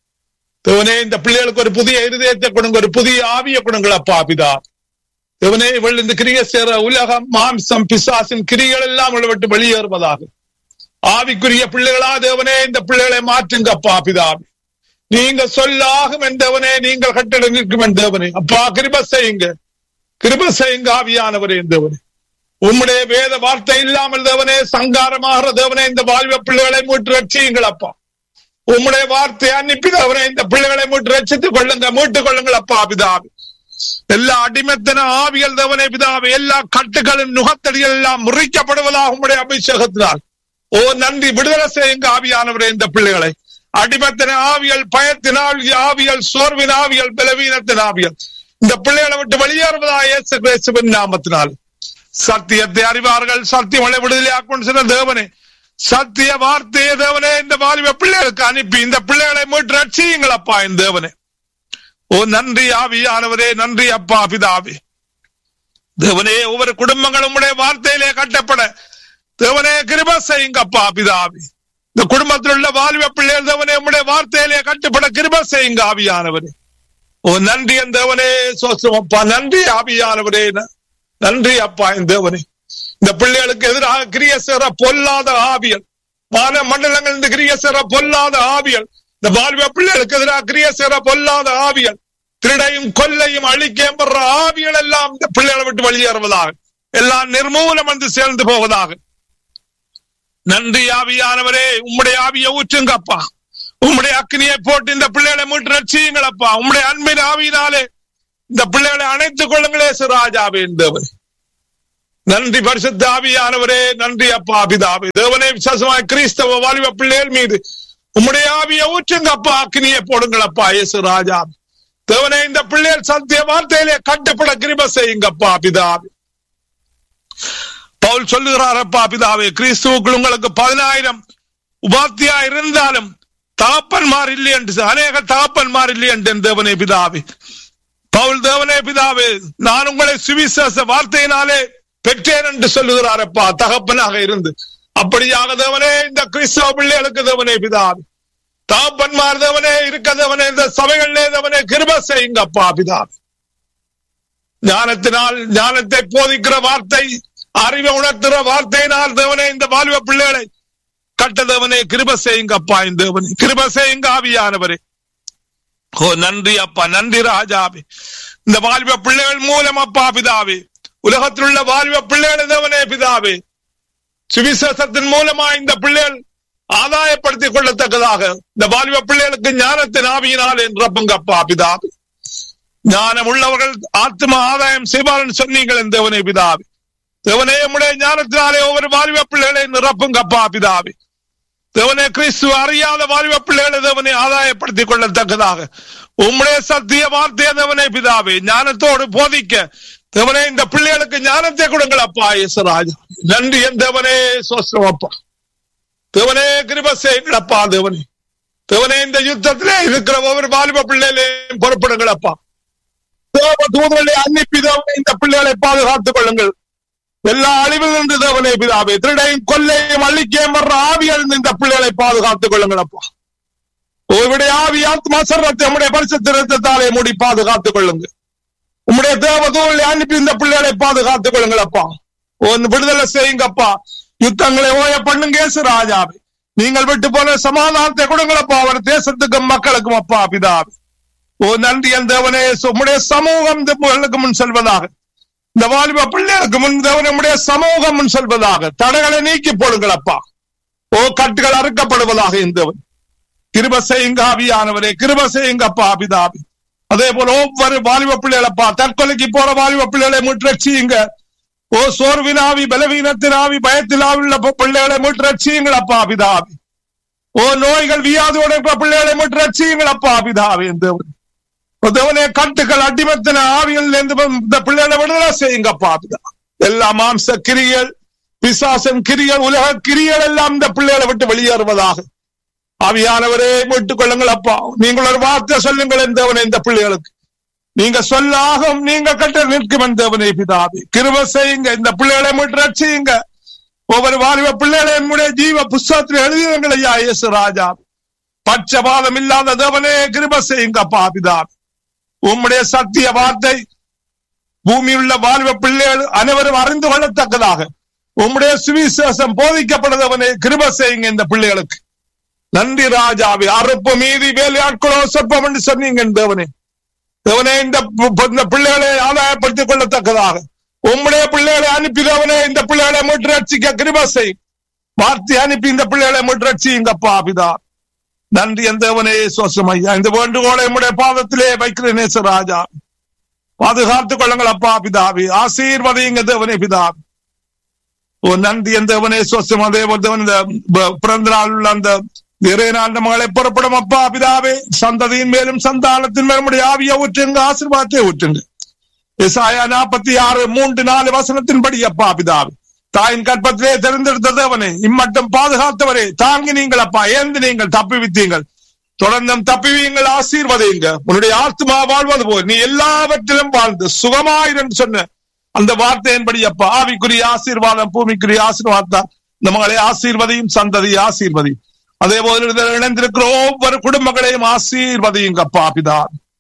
தேவனே இந்த பிள்ளைகளுக்கு ஒரு புதிய இருதயத்தை கொடுங்க ஒரு புதிய ஆவியை கொடுங்களப்பா பிதா தேவனே இவள் இந்த கிரியை சேர உலகம் மாம்சம் பிசாசின் கிரிகள் எல்லாம் இவளை விட்டு வெளியேறுவதாக ஆவிக்குரிய பிள்ளைகளா தேவனே இந்த பிள்ளைகளை மாற்றுங்கப்பா பிதாவே நீங்க சொல்லாகும் என்றவனே நீங்கள் கட்டளை நிற்கும் என்றவனே அப்பா கிருப செய்யுங்க கிருப செய்யுங்க ஆவியானவரே தேவனே உம்முடைய வேத வார்த்தை இல்லாமல் தேவனே சங்காரமாகிற தேவனே இந்த வாழ்வ பிள்ளைகளை மீட்டு ரட்சியுங்கள் அப்பா உம்முடைய வார்த்தையை அனுப்பி தேவனே இந்த பிள்ளைகளை மீட்டு ரட்சித்துக் கொள்ளுங்க மீட்டுக் கொள்ளுங்கள் அப்பா பிதாவே எல்லா அடிமத்தன ஆவிகள் தேவனே பிதாவே எல்லா கட்டுகளும் நுகத்தடிகள் எல்லாம் முறிக்கப்படுவதாக உம்முடைய அபிஷேகத்தினால் ஓ நன்றி விடுதலை செய்யுங்க ஆவியானவரே இந்த பிள்ளைகளை அடிமத்தின ஆவியல் பயத்தின் ஆவியல் சோர்வின் ஆவியல் பலவீனத்தின் ஆவியல் இந்த பிள்ளைகளை விட்டு வெளியேறுவதா இயேசு கிறிஸ்துவின் நாமத்தினால் சத்தியத்தை அறிவார்கள் சத்தியமலை விடுதலை ஆக்கணும் சொன்ன தேவனே சத்திய வார்த்தையை தேவனே இந்த வாலிப பிள்ளைகளுக்கு அனுப்பி இந்த பிள்ளைகளை மீட்டு ரட்சியுங்கள் அப்பா இந்த தேவனே ஓ நன்றி ஆவியானவரே நன்றி அப்பா பிதாவே தேவனே ஒவ்வொரு குடும்பங்களும் உடைய வார்த்தையிலே கட்டப்பட தேவனே கிருப செய்யுங்க அப்பா பிதாவே இந்த குடும்பத்தில் உள்ள வாலிப பிள்ளைகள் தேவனே உடைய வார்த்தையிலே கட்டுப்பட கிருப செய்யுங்க ஆவியானவரே ஓ நன்றி என் தேவனே சோஸ்திரம் அப்பா நன்றி ஆவியானவரே நன்றி அப்பா என் தேவனே இந்த பிள்ளைகளுக்கு எதிராக கிரிய சேர பொல்லாத ஆவியல் வான மண்டலங்கள் இந்த கிரிய சேர பொல்லாத ஆவியல் இந்த வாழ்வ பிள்ளைகளுக்கு எதிராக கிரிய சேர பொல்லாத ஆவியல் திருடையும் கொல்லையும் அழிக்கையும் படுற ஆவியல் எல்லாம் இந்த பிள்ளைகளை விட்டு வெளியேறுவதாக எல்லாம் நிர்மூலம் வந்து சேர்ந்து போவதாக நன்றி ஆவியானவரே உம்முடைய ஆவியை ஊற்றுங்கப்பா உம்முடைய அக்னியை போட்டு இந்த பிள்ளைகளை மீட்டு ரட்சியுங்களப்பா உம்முடைய அன்பின் ஆவியினாலே இந்த பிள்ளைகளை அணைத்துக் கொள்ளுங்களே சிராஜாவே தேவனே நன்றி பரிசுத்த ஆவியானவரே நன்றி அப்பா பிதாவே தேவனே விசேஷமாய் கிறிஸ்தவ வாலிப பிள்ளைகள் மீது உம்முடைய ஆவியை ஊற்றுங்கப்பா அக்னியை போடுங்களப்பா இயேசு ராஜா தேவனே இந்த பிள்ளைகள் சத்திய வார்த்தையிலே கட்டப்பட கிருப செய்யுங்கப்பா பிதாவே பவுல் சொல்லுகிறாரப்பா பிதாவே கிறிஸ்துவுக்குள் உங்களுக்கு பதினாயிரம் உபாத்தியா இருந்தாலும் தகப்பன்மார் இல்லை என்று அநேக தகப்பன்மார் இல்லை என்று தேவனே பிதாவே பவுல் தேவனே பிதாவே நான் உங்களை சுவிசேஷ வார்த்தையினாலே பெற்றேன் என்று சொல்லுகிறாரப்பா தகப்பனாக இருந்து அப்படியாக தேவனே இந்த கிறிஸ்தவ பிள்ளைகளுக்கு தேவனே பிதாவே தகப்பன்மார் தேவனே இருக்க தேவனே இந்த சபைகளிலே தேவனே கிருப செய்யுங்கப்பா பிதாவே ஞானத்தினால் ஞானத்தை போதிக்கிற வார்த்தை அறிவை உணர்த்துற வார்த்தையினால் தேவனே இந்த வாலிப பிள்ளைகளை கட்ட தேவனே கிருப செய்யுங்க அப்பா இந்த தேவனே கிருப செய்யுங்க ஆவியானவரே ஓ நன்றி அப்பா நன்றி ராஜாவே இந்த வாலிப பிள்ளைகள் மூலம் அப்பா பிதாவே உலகத்தில் உள்ள வாலிப பிள்ளைகள் தேவனே பிதாவே சுவிசேஷத்தின் மூலமா இந்த பிள்ளைகள் ஆதாயப்படுத்திக் கொள்ளத்தக்கதாக இந்த வாலிப பிள்ளைகளுக்கு ஞானத்தின் ஆவியினால் நிரப்புங்க அப்பா பிதாவே ஞானம் உள்ளவர்கள் ஆத்ம ஆதாயம் செய்வார்கள் சொன்னீங்கள் தேவனே பிதாவே தேவனே உடைய ஞானத்தினாலே ஒவ்வொரு வாலிப பிள்ளைகளை நிரப்புங்கப்பா பிதாவே தேவனே கிறிஸ்து அறியாத வாலிப பிள்ளைகளை தேவனை ஆதாயப்படுத்திக் கொள்ளத்தக்கதாக உம்முடைய சத்திய வார்த்தைய தேவனே பிதாவே ஞானத்தோடு போதிக்க தேவனே இந்த பிள்ளைகளுக்கு ஞானத்தை கொடுங்கள் அப்பா இயேசுராஜா நன்றி என் தேவனே சோஸ்ரம் அப்பா தேவனே கிருப செய்யுங்களப்பா தேவனே தேவனே இந்த யுத்தத்திலே இருக்கிற ஒவ்வொரு வாலிப பிள்ளைகளையும் பொறுப்படுங்கள் அப்பா தேவ தூதர்களை அன்னிப்பி தேவனே இந்த பிள்ளைகளை பாதுகாத்துக் கொள்ளுங்கள் எல்லா அழிவிலிருந்து தேவனே பிதாவே திருடையும் கொல்லையும் அள்ளிக்கையும் வர்ற ஆவியிலிருந்து இந்த பிள்ளைகளை பாதுகாத்துக் கொள்ளுங்களப்பா உங்களுடைய ஆவி ஆத்மா சர்வத்தை உங்களுடைய பரிசுத்த ரத்தத்தாலே மூடி பாதுகாத்துக் கொள்ளுங்க உங்களுடைய தேவதூரை அனுப்பி இந்த பிள்ளைகளை பாதுகாத்துக் கொள்ளுங்களப்பா ஒன்னு விடுதலை செய்யுங்கப்பா யுத்தங்களை ஓய பண்ணுங்க இயேசு ராஜாவே நீங்கள் விட்டு போன சமாதானத்தை கொடுங்களப்பா அவர் தேசத்துக்கும் மக்களுக்கும் அப்பா பிதாவே ஓ நன்றி என் தேவனே உம்முடைய சமூகம் இந்த புகழுக்கு முன் செல்வதாக இந்த வாலிப பிள்ளைகளுக்கு முன் நம்முடைய சமூகம் முன் சொல்வதாக தடைகளை நீக்கி போடுங்கள் அப்பா ஓ கட்டுகள் அறுக்கப்படுவதாக இந்தவன் கிருப செய்யுங்க ஆவியானவரே கிருப செய்யுங்க அப்பா அபிதாபி அதே போல ஒவ்வொரு வாலிப பிள்ளைகளப்பா தற்கொலைக்கு போற வாலிப பிள்ளைகளை முற்றச்சியுங்க ஓ சோர்வினாவி பலவீனத்தினாவி பயத்தினாவி உள்ள பிள்ளைகளை முற்றச்சியுங்கள் அப்பா அபிதாபி ஓ நோய்கள் வியாதியோட இருக்கிற பிள்ளைகளை முற்றச்சியுங்கள் அப்பா அபிதாபி இந்தவன் தேவனே கட்டுகள் அடிமத்தின ஆவிகள் இந்த பிள்ளைகளை விடுதலை செய்யுங்கப்பா எல்லா மாம்ச கிரிகள் பிசாசன் கிரிகள் உலக கிரிகள் எல்லாம் இந்த பிள்ளைகளை விட்டு வெளியேறுவதாக ஆவியானவரே மீட்டுக் கொள்ளுங்கள் அப்பா நீங்கள் ஒரு வார்த்தை சொல்லுங்கள் என்றவனே இந்த பிள்ளைகளுக்கு நீங்க சொல்லாகும் நீங்க கட்ட நிற்கும் என்றவனே பிதாவி கிருப செய்யுங்க இந்த பிள்ளைகளை மீட்டு ரட்சியுங்க ஒவ்வொரு வாலிப பிள்ளைகளை என்னுடைய ஜீவ புஸ்தகத்தில் எழுதியுங்கள் ஐயா இயேசு ராஜா பட்சபாதம் இல்லாத தேவனே கிருப செய்யுங்கப்பா பிதாவி உம்முடைய சத்திய வார்த்தை பூமியில் உள்ள வாழ்வ பிள்ளைகள் அனைவரும் அறிந்து கொள்ளத்தக்கதாக உம்முடைய சுவிசேஷம் போதிக்கப்படுதவனே கிருப செய்யுங்க இந்த பிள்ளைகளுக்கு நன்றி ராஜாவே அறுப்பு மீதி வேலையாட்களோ சொற்பம் என்று சொன்னீங்க தேவனே தேவனே இந்த இந்த பிள்ளைகளை ஆதாயப்படுத்திக் கொள்ளத்தக்கதாக உம்முடைய பிள்ளைகளை அனுப்பிதவனே இந்த பிள்ளைகளை மீட்டு ரட்சிக்க கிருப செய்யும் வார்த்தை அனுப்பி இந்த பிள்ளைகளை மீட்டு ரட்சியுங்கப்பா பிதா நன்றி என் தேவனே சோசம் ஐயா இந்த வேண்டுகோளை நம்முடைய பாதத்திலே வைக்கிறேன் ராஜா பாதுகாத்துக் கொள்ளுங்கள் அப்பா பிதாவி ஆசீர்வதிங்க தேவனே பிதாவி ஓ நன்றி என் தேவனே சோசம் அதே போல் தேவன் இந்த பிறந்த நாள் உள்ள அந்த இறைநாள் மகளை புறப்படும் அப்பா பிதாவே சந்ததியின் மேலும் சந்தானத்தின் மேலும் ஆவிய ஊற்றுங்க ஆசீர்வாதத்தை ஊற்றுங்க இசாயா நாற்பத்தி ஆறு மூன்று நாலு வசனத்தின்படி அப்பா பிதாவே தாயின் கற்பத்திலே தெரிந்தெடுத்த தேவனே இம்மட்டம் பாதுகாத்தவரே தாங்கி நீங்கள் அப்பா ஏந்து நீங்கள் தப்பிவித்தீங்கள் தொடர்ந்தும் தப்பிவீங்கள் ஆசீர்வதையுங்க உன்னுடைய ஆத்மா வாழ்வது போல் நீ எல்லாவற்றிலும் வாழ்ந்து சுகமாயிரம் சொன்ன அந்த வார்த்தையின்படி அப்பா ஆவிக்குரிய ஆசீர்வாதம் பூமிக்குரிய ஆசீர்வாதம் இந்த மகளை ஆசீர்வதியும் சந்ததி ஆசீர்வதியும் அதே போல இணைந்திருக்கிற ஒவ்வொரு குடும்பங்களையும் ஆசீர்வதியுங்க அப்பா பிதா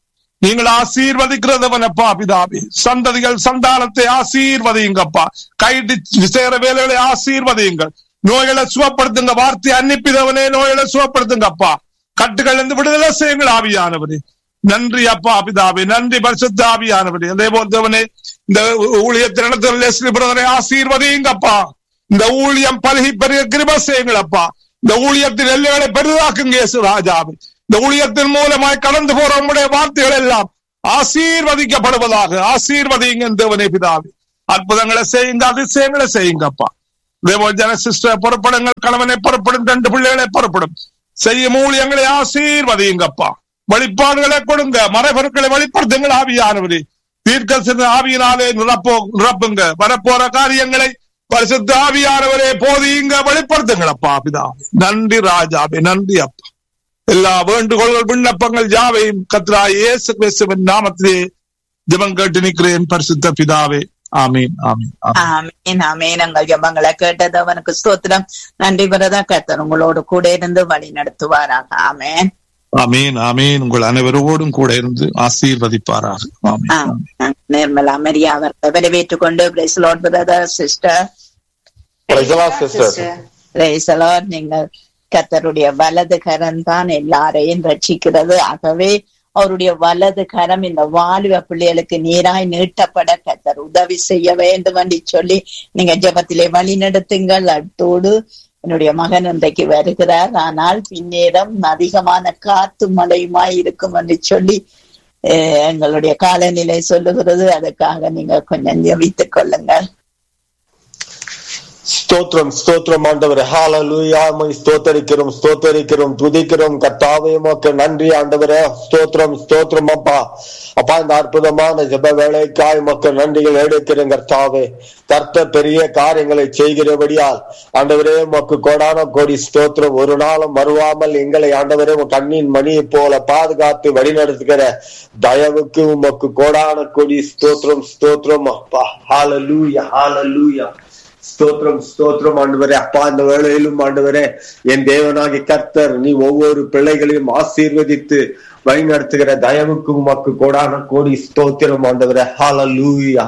நீங்கள் ஆசீர்வதிக்கிறதவனப்பா பிதாவே சந்ததிகள் சந்தானத்தை ஆசீர்வதியுங்கப்பா கைட்டு சேர வேலைகளை ஆசீர்வதியுங்கள் நோய்களை சுகப்படுத்துங்க வார்த்தை அன்னிப்பிதவனே நோய்களை சுகப்படுத்துங்கப்பா கட்டுகள் இருந்து விடுதலை செய்யுங்கள் ஆவியானவரே நன்றி அப்பா பிதாவே நன்றி பரிசுத்த ஆவியானவரே அதே போன்றவனே இந்த ஊழியத்தில் நடத்துகிற லெஸ்லி பிரதரை ஆசீர்வதியுங்கப்பா இந்த ஊழியம் பருகி பெருக கிருப செய்யுங்களப்பா இந்த ஊழியத்தின் எல்லைகளை பெரிதாக்குங்க இயேசு ராஜாவே இந்த ஊழியத்தின் மூலமாய் கடந்து போற உங்களுடைய வார்த்தைகள் எல்லாம் ஆசீர்வதிக்கப்படுவதாக ஆசீர்வதிங்க தேவனே பிதாவே அற்புதங்களை செய்யுங்க அதிசயங்களை செய்யுங்கப்பா இதேபோல் ஜன சிஸ்டர் புறப்படுங்கள் கணவனை புறப்படும் ரெண்டு பிள்ளைகளை புறப்படும் செய்யும் ஊழியங்களை ஆசீர்வதியுங்கப்பா வெளிப்பாடுகளை கொடுங்க மறைபொருட்களை வெளிப்படுத்துங்கள் ஆவியானவரே தீர்க்க சிறு ஆவியினாலே நிரப்போ நிரப்புங்க வரப்போற காரியங்களை பரிசுத்த ஆவியானவரே போதியுங்க வெளிப்படுத்துங்களப்பா பிதாவே நன்றி ராஜாவே நன்றி அப்பா எல்லா வேண்டுகோள்கள் விண்ணப்பங்கள் யாவையும் கத்ரா இயேசு கிறிஸ்துவின் நாமத்திலே ஜெபம் கேட்டு நிற்கிறேன் பரிசுத்த பிதாவே ஆமீன் ஆமீன் ஆமீன் ஆமீன் ஆமீன் எங்கள் ஜபங்களை கேட்டது அவனுக்கு ஸ்தோத்திரம் நன்றி பிரதா கர்த்தர் உங்களோடு கூட இருந்து வழி நடத்துவாராக ஆமேன் ஆமீன் ஆமீன் உங்கள் அனைவரோடும் கூட இருந்து ஆசீர்வதிப்பாராக ஆமீன் ஆமீன். நிர்மலா மரியா அவர்களை வரவேற்றுக் கொண்டு praise Lord brother sister Praise the Lord, sister. Praise Lord நீங்கள் கர்த்தருடைய வலது கரம் தான் எல்லாரையும் ரட்சிக்கிறது ஆகவே அவருடைய வலது கரம் இந்த வாலிப பிள்ளைகளுக்கு நீராய் நீட்டப்பட கர்த்தர் உதவி செய்ய வேண்டும் என்று சொல்லி நீங்க ஜெபத்திலே வழி நடத்துங்கள் அத்தோடு என்னுடைய மகன் இன்றைக்கு வருகிறார் ஆனால் பின்னேரம் அதிகமான காத்து மழையுமாய் இருக்கும் என்று சொல்லி அஹ், எங்களுடைய காலநிலை சொல்லுகிறது அதுக்காக நீங்க கொஞ்சம் ஜெபித்துக் கொள்ளுங்கள் ஸ்தோத்திரம் ஸ்தோத்திரம் ஆண்டவரே ஹalleluya மை ஸ்தோத்தரிக்கிறோம் ஸ்தோத்தரிக்கிறோம் துதிக்கிறோம் கர்த்தாவே உமக்கு நன்றி ஆண்டவரே ஸ்தோத்திரம் ஸ்தோத்திரம் அப்பா அப்பா இந்த அற்புதமான ஜெப வேலைக்காய் உமக்கு நன்றிகள் எடுக்கிறேன் கர்த்தாவே கர்த்தர் பெரிய காரியங்களை செய்கிறபடியால் ஆண்டவரே உமக்கு கோடான கோடி ஸ்தோத்திரம் ஒரு நாளும் மறுவாமல் எங்களை ஆண்டவரே உம் கண்ணின் மணியை போல பாதுகாத்து வழிநடத்துகிற தயவுக்கு உமக்கு கோடான கோடி ஸ்தோத்திரம் ஸ்தோத்திரம் அப்பா ஹalleluya ஹalleluya ஸ்தோத்திரம் ஸ்தோத்திரம் ஆண்டவரே அப்பா இந்த வேளையிலும் ஆண்டவரே என் தேவனாகி கர்த்தர் நீ ஒவ்வொரு பிள்ளைகளையும் ஆசீர்வதித்து வழி நடத்துகிற தயவுக்கு உமக்கு கோடான கோடி ஸ்தோத்திரம் ஆண்டவரே ஹalleluya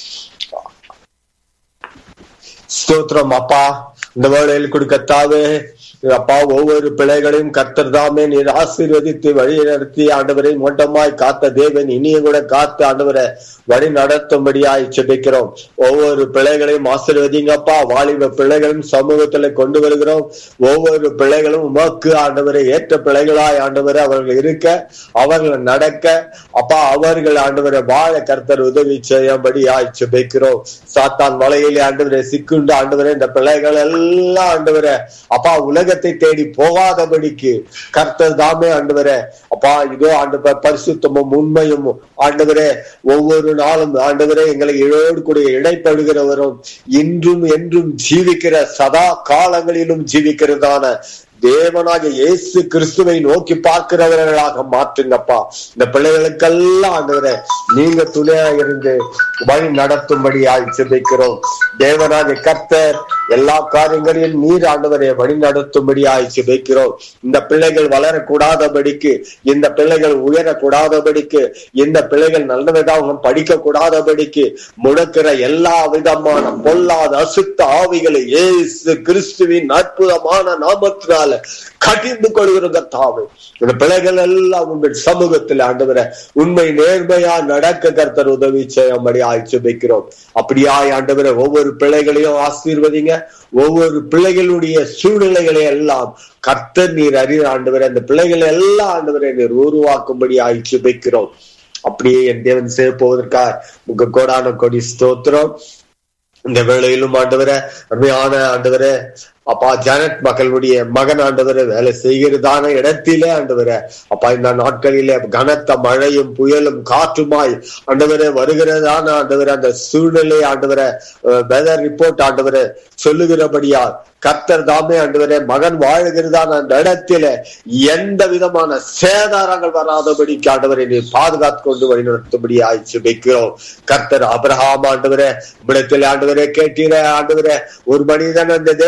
ஸ்தோத்திரம் அப்பா இந்த வேளையில் கொடுக்கத்தாவே அப்பா ஒவ்வொரு பிள்ளைகளையும் கர்த்தர் தாமே நீர் ஆசீர்வதித்து வழி நடத்தி ஆண்டவரை மொட்டமாய் காத்த தேவன் இனியும் கூட காத்து ஆண்டவரை வழி நடத்தும்படியாய் செபிக்கிறோம் ஒவ்வொரு பிள்ளைகளையும் ஆசீர்வதிங்கப்பா வாலிப பிள்ளைகளும் சமூகத்துல கொண்டு வருகிறோம் ஒவ்வொரு பிள்ளைகளும் உமக்கு ஆண்டவரை ஏற்ற பிள்ளைகளாய் ஆண்டவரை அவர்கள் இருக்க அவர்கள் நடக்க அப்பா அவர்கள் ஆண்டவரை வாழ கர்த்தர் உதவி செய்யும்படியாய் செபிக்கிறோம் சாத்தான் வலையிலே ஆண்டவரை சிக்குண்டு ஆண்டவரை இந்த பிள்ளைகள் எல்லாம் ஆண்டவரை அப்பா உலகத்தை தேடி போகாதபடிக்கு கர்த்தர் தாமே ஆண்டவரே அப்பா இதோ ஆண்டவர் பரிசுத்தமும் உண்மையும் ஆண்டவரே ஒவ்வொரு நாளும் ஆண்டவரே எங்களை இழோடு கூட இடைப்படுகிறவரும் இன்றும் என்றும் ஜீவிக்கிற சதா காலங்களிலும் ஜீவிக்கிறதான தேவனாக இயேசு கிறிஸ்துவை நோக்கி பார்க்கிறவர்களாக மாற்றுங்கப்பா இந்த பிள்ளைகளுக்கெல்லாம் ஆண்டவரே நீங்க துணையா இருந்து வழி நடத்தும்படியாய் ஜெபிக்கிறோம் தேவனாக கர்த்தர் எல்லா காரியங்களையும் நீர் ஆண்டவரை வழி நடத்தும்படியாய் ஜெபிக்கிறோம் இந்த பிள்ளைகள் வளரக்கூடாதபடிக்கு இந்த பிள்ளைகள் உயரக்கூடாதபடிக்கு இந்த பிள்ளைகள் நல்ல விதமாக படிக்க கூடாதபடிக்கு முடக்கிற எல்லா விதமான பொல்லாத அசுத்த ஆவிகளை இயேசு கிறிஸ்துவின் அற்புதமான நாமத்தினால கடிந்து கொள்கிற கர்த்தாவே இந்த பிள்ளைகள் எல்லாம் உங்கள் சமூகத்தில் ஆண்டவரை உண்மை நேர்மையா நடக்க கர்த்தர் உதவி செய்யும்படி ஆய்ச்சிக்கிறோம் அப்படியாய் ஆண்டவரை ஒவ்வொரு பிள்ளைகளையும் ஆசீர்வதிங்க ஒவ்வொரு பிள்ளைகளுடைய சூழ்நிலைகளை எல்லாம் கர்த்தர் நீர் அறிய ஆண்டவரை அந்த பிள்ளைகளை எல்லாம் ஆண்டவரை நீர் உருவாக்கும்படி ஆய்ச்சிக்கிறோம் அப்படியே என் தேவன் செய்ய போவதற்காக உங்க கோடான கொடி ஸ்தோத்திரம் இந்த வேளையிலும் ஆண்டவரை அருமையான ஆண்டவரை அப்பா ஜானட் மக்களுடைய மகன் ஆண்டவரை வேலை செய்கிறதான இடத்திலே ஆண்டவரை அப்பா இந்த நாட்களிலே கனத்த மழையும் புயலும் காற்றுமாய் ஆண்டவரை வருகிறதான ஆண்டவரை அந்த சூழ்நிலை ஆண்டவரை வெதர் ரிப்போர்ட் ஆண்டவரை சொல்லுகிறபடியால் கர்த்தர் தாமே ஆண்டவரே மகன் வாழுகிறதான அந்த இடத்தில எந்த விதமான சேதாரங்கள் வராதபடிக்கு ஆண்டவரை நீ பாதுகாத்து கொண்டு வழிநடத்தும்படி ஆய்ச்சி வைக்கிறோம் கர்த்தர் அபிரஹாம் ஆண்டவரே விடத்தில் ஆண்டவரே கேட்டீர ஆண்டவரே ஒரு மனிதன் அந்த தேசத்தில்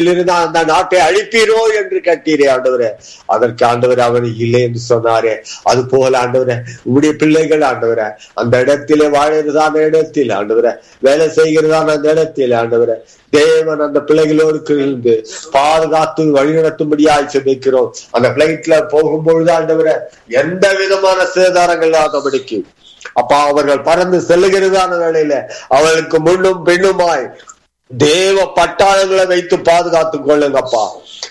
இருந்து அந்த நாட்டை அழிப்பீரோ என்று கேட்டீரே ஆண்டவரே அதற்கு ஆண்டவர் அவர் இல்லை என்று சொன்னாரே அது போல ஆண்டவரே உங்களுடைய பிள்ளைகள் ஆண்டவரே அந்த இடத்திலே வாழறதான இடத்தில் ஆண்டவரே வேலை செய்கிறதான அந்த இடத்தில் ஆண்டவரே தேவன் அந்த பிள்ளைகளோடு இருந்து பாதுகாத்து வழிநடத்தும்படியாய் செபிக்கிறோம் அந்த பிளைட்ல போகும்பொழுது ஆண்டவரை எந்த விதமான சேதாரங்கள் இல்லாதபடிக்கு அப்பா அவர்கள் பறந்து செல்லுகிறதான வேளையில அவர்களுக்கு முன்னும் பின்னுமாய் தேவ பட்டாளங்களை வைத்து பாதுகாத்துக் கொள்ளுங்கப்பா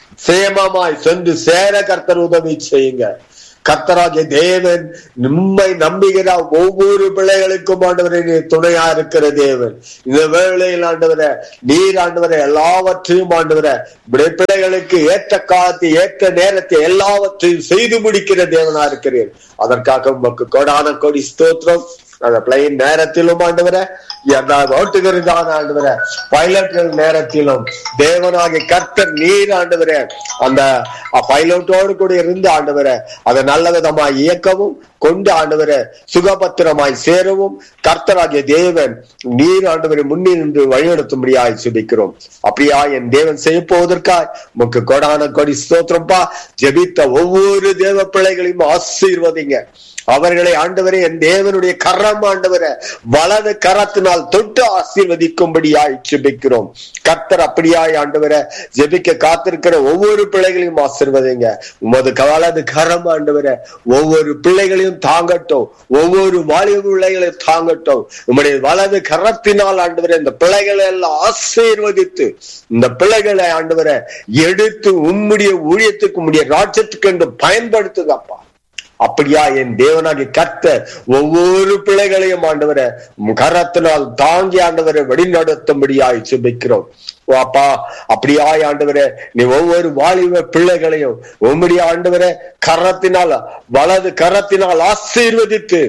சேமமாய் சென்று சேர கர்த்தர் உதவி செய்யுங்க கர்த்தராகிய தேவன் நம்மை நம்புகிற ஒவ்வொரு பிள்ளைகளுக்கும் ஆண்டவரை நீர் துணையா இருக்கிற தேவன் இந்த வேளையில் ஆண்டவரை நீர் ஆண்டவரை எல்லாவற்றையும் ஆண்டவரை இப்படி பிள்ளைகளுக்கு ஏற்ற காலத்தை ஏற்ற நேரத்தை எல்லாவற்றையும் செய்து முடிக்கிற தேவனா இருக்கிறேன் அதற்காக உமக்கு கொடான கொடி ஸ்தோத்திரம் அந்த பிளைன் நேரத்திலும் ஆண்டவரை அந்த ஓட்டுகிறதான ஆண்டவரை பைலட்கள் நேரத்திலும் தேவனாகிய கர்த்தர் நீர் ஆண்டவரே அந்த பைலட்டோடு கூட இருந்து ஆண்டவரை அதை நல்ல விதமாய் இயக்கவும் கொண்டு ஆண்டவரை சுகபத்திரமாய் சேரவும் கர்த்தராகிய தேவன் நீர் ஆண்டவரை முன்னில் நின்று வழிநடத்தும்படியாய் சுபிக்கிறோம் அப்படியா என் தேவன் செய்ய போவதற்காய் உமக்கு கொடான கொடி ஸ்தோத்திரம்பா ஜெபித்த ஒவ்வொரு தேவ பிள்ளைகளையும் ஆசீர்வதிங்க அவர்களை ஆண்டவரே என் தேவனுடைய கரம் ஆண்டவரை வலது கரத்தினால் தொட்டு ஆசீர்வதிக்கும்படியாய் ஜெபிக்கிறோம் கர்த்தர் அப்படியாய் ஆண்டவரை ஜெபிக்க காத்திருக்கிற ஒவ்வொரு பிள்ளைகளையும் ஆசீர்வதிங்க உமது வலது கரம் ஆண்டவரை ஒவ்வொரு பிள்ளைகளையும் தாங்கட்டும் ஒவ்வொரு வாலிப பிள்ளைகளையும் தாங்கட்டும் உம்முடைய வலது கரத்தினால் ஆண்டவரை இந்த பிள்ளைகளை எல்லாம் ஆசீர்வதித்து இந்த பிள்ளைகளை ஆண்டவரை எடுத்து உம்முடைய ஊழியத்துக்கு உம்முடைய ராஜ்யத்துக்கு என்று பயன்படுத்துங்கப்பா அப்படியா என் தேவனாகி கத்த ஒவ்வொரு பிள்ளைகளையும் ஆண்டவரை கரத்தினால் தாங்கி ஆண்டவரை வழிநடத்தும்படியாய் சுபிக்கிறோம் அப்பா அப்படியாய் ஆண்டவரே நீ ஒவ்வொரு வாலிப பிள்ளைகளையும் உம்முடைய ஆண்டவரை கரத்தினால் வலது கரத்தினால் ஆசீர்வதித்து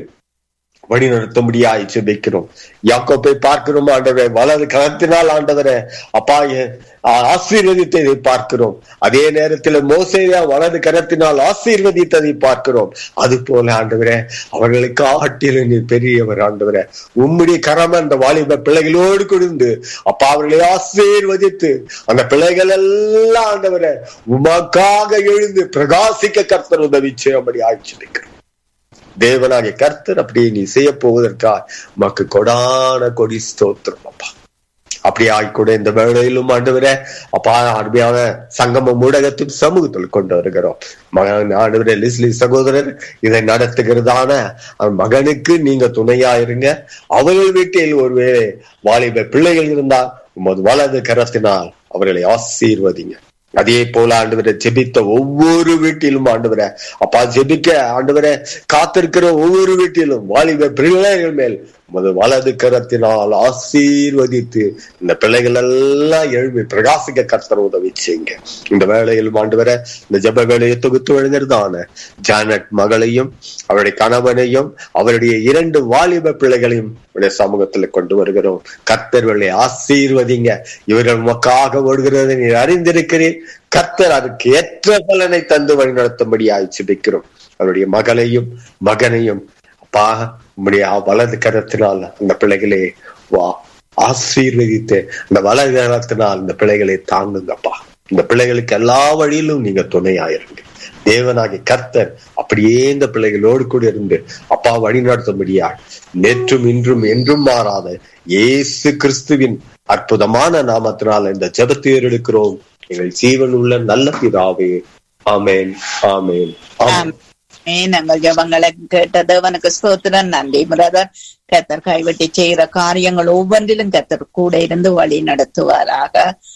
வழி நடத்தும்படியாய் ஜெபிக்கிறோம் யாக்கோப்பை பார்க்கிறோம் ஆண்டவரே வலது கரத்தினால் ஆண்டவரே அப்பா ஆசீர்வதித்ததை பார்க்கிறோம் அதே நேரத்தில் மோசையா வலது கரத்தினால் ஆசீர்வதித்ததை பார்க்கிறோம் அது போல ஆண்டவரே அவர்களுக்கு ஆட்டில நீ பெரியவர் ஆண்டவரே உம்முடைய கரம் அந்த வாலிப பிள்ளைகளோடு கொடுந்து அப்பா அவர்களை ஆசீர்வதித்து அந்த பிள்ளைகள் எல்லாம் ஆண்டவரே உமக்காக எழுந்து பிரகாசிக்க கர்த்தர் உதவி செய்யும்படி ஆட்சி நிற்கிறோம் தேவனாகிய கர்த்தர் அப்படியே நீ செய்ய போவதற்கா மக்கு கொடான கொடி ஸ்தோத்திரம் அப்பா அப்படி ஆய்கூட இந்த வேளையிலும் ஆண்டவரே அப்பா அருமையான சங்கம ஊடகத்தின் சமூகத்தில் கொண்டு வருகிறோம் மகன் ஆண்டவரே லிஸ்லி சகோதரர் இதை நடத்துகிறதான மகனுக்கு நீங்க துணையா இருங்க அவர்கள் வீட்டில் ஒருவேளை வாலிப பிள்ளைகள் இருந்தால் உமது வலது கரத்தினால் அவர்களை ஆசீர்வதிங்க அதே போல ஆண்டவரை ஜெபித்த ஒவ்வொரு வீட்டிலும் ஆண்டவரை அப்பா ஜெபிக்க ஆண்டவரை காத்திருக்கிற ஒவ்வொரு வீட்டிலும் வாலிப பிள்ளைகள் மேல் உமது வலது கரத்தினால் ஆசீர்வதித்து இந்த பிள்ளைகள் எல்லாம் எழுப்பி பிரகாசிக்க கர்த்தர் உதவி செய்யுங்க இந்த வேளையில் ஆண்டவரை இந்த ஜப வேலையை தொகுத்து எழுந்திருந்தான ஜானட் மகளையும் அவருடைய கணவனையும் அவருடைய இரண்டு வாலிப பிள்ளைகளையும் சமூகத்தில் கொண்டு வருகிறோம் கர்த்தர்களை ஆசீர்வதிங்க இவர்கள் உமக்காக ஓடுகிறதை நீர் அறிந்திருக்கிறீர் கர்த்தர் அதுக்கு ஏற்ற பலனை தந்து வழி நடத்தும்படியாய் சிபிக்கிறோம் அவருடைய மகளையும் மகனையும் அப்பா உம்முடைய வலது கரத்தினால் அந்த பிள்ளைகளே வா ஆசீர்வதித்து அந்த வலது கரத்தினால் இந்த பிள்ளைகளை தாங்குங்கப்பா இந்த பிள்ளைகளுக்கு எல்லா வழியிலும் நீங்க துணையாயிருங்க தேவனாகிய கர்த்தர் அப்படியே இந்த பிள்ளைகளோடு கூட இருந்து அப்பா வழி நடத்தும்படியா நேற்றும் இன்றும் என்றும் மாறாத இயேசு கிறிஸ்துவின் அற்புதமான நாமத்தினால் இந்த ஜபத்தை எடுக்கிறோம் எங்கள் ஜீவன் உள்ள நல்ல பிதாவே ஆமேன் ஆமேன் ஆமேன் நாங்கள் ஜபங்களை கேட்ட தேவனுக்கு ஸ்தோத்திரம் நன்றி பிரதர் கத்தர் கைவிட்டு செய்கிற காரியங்கள் ஒவ்வொன்றிலும் கத்தர் கூட இருந்து வழி நடத்துவாராக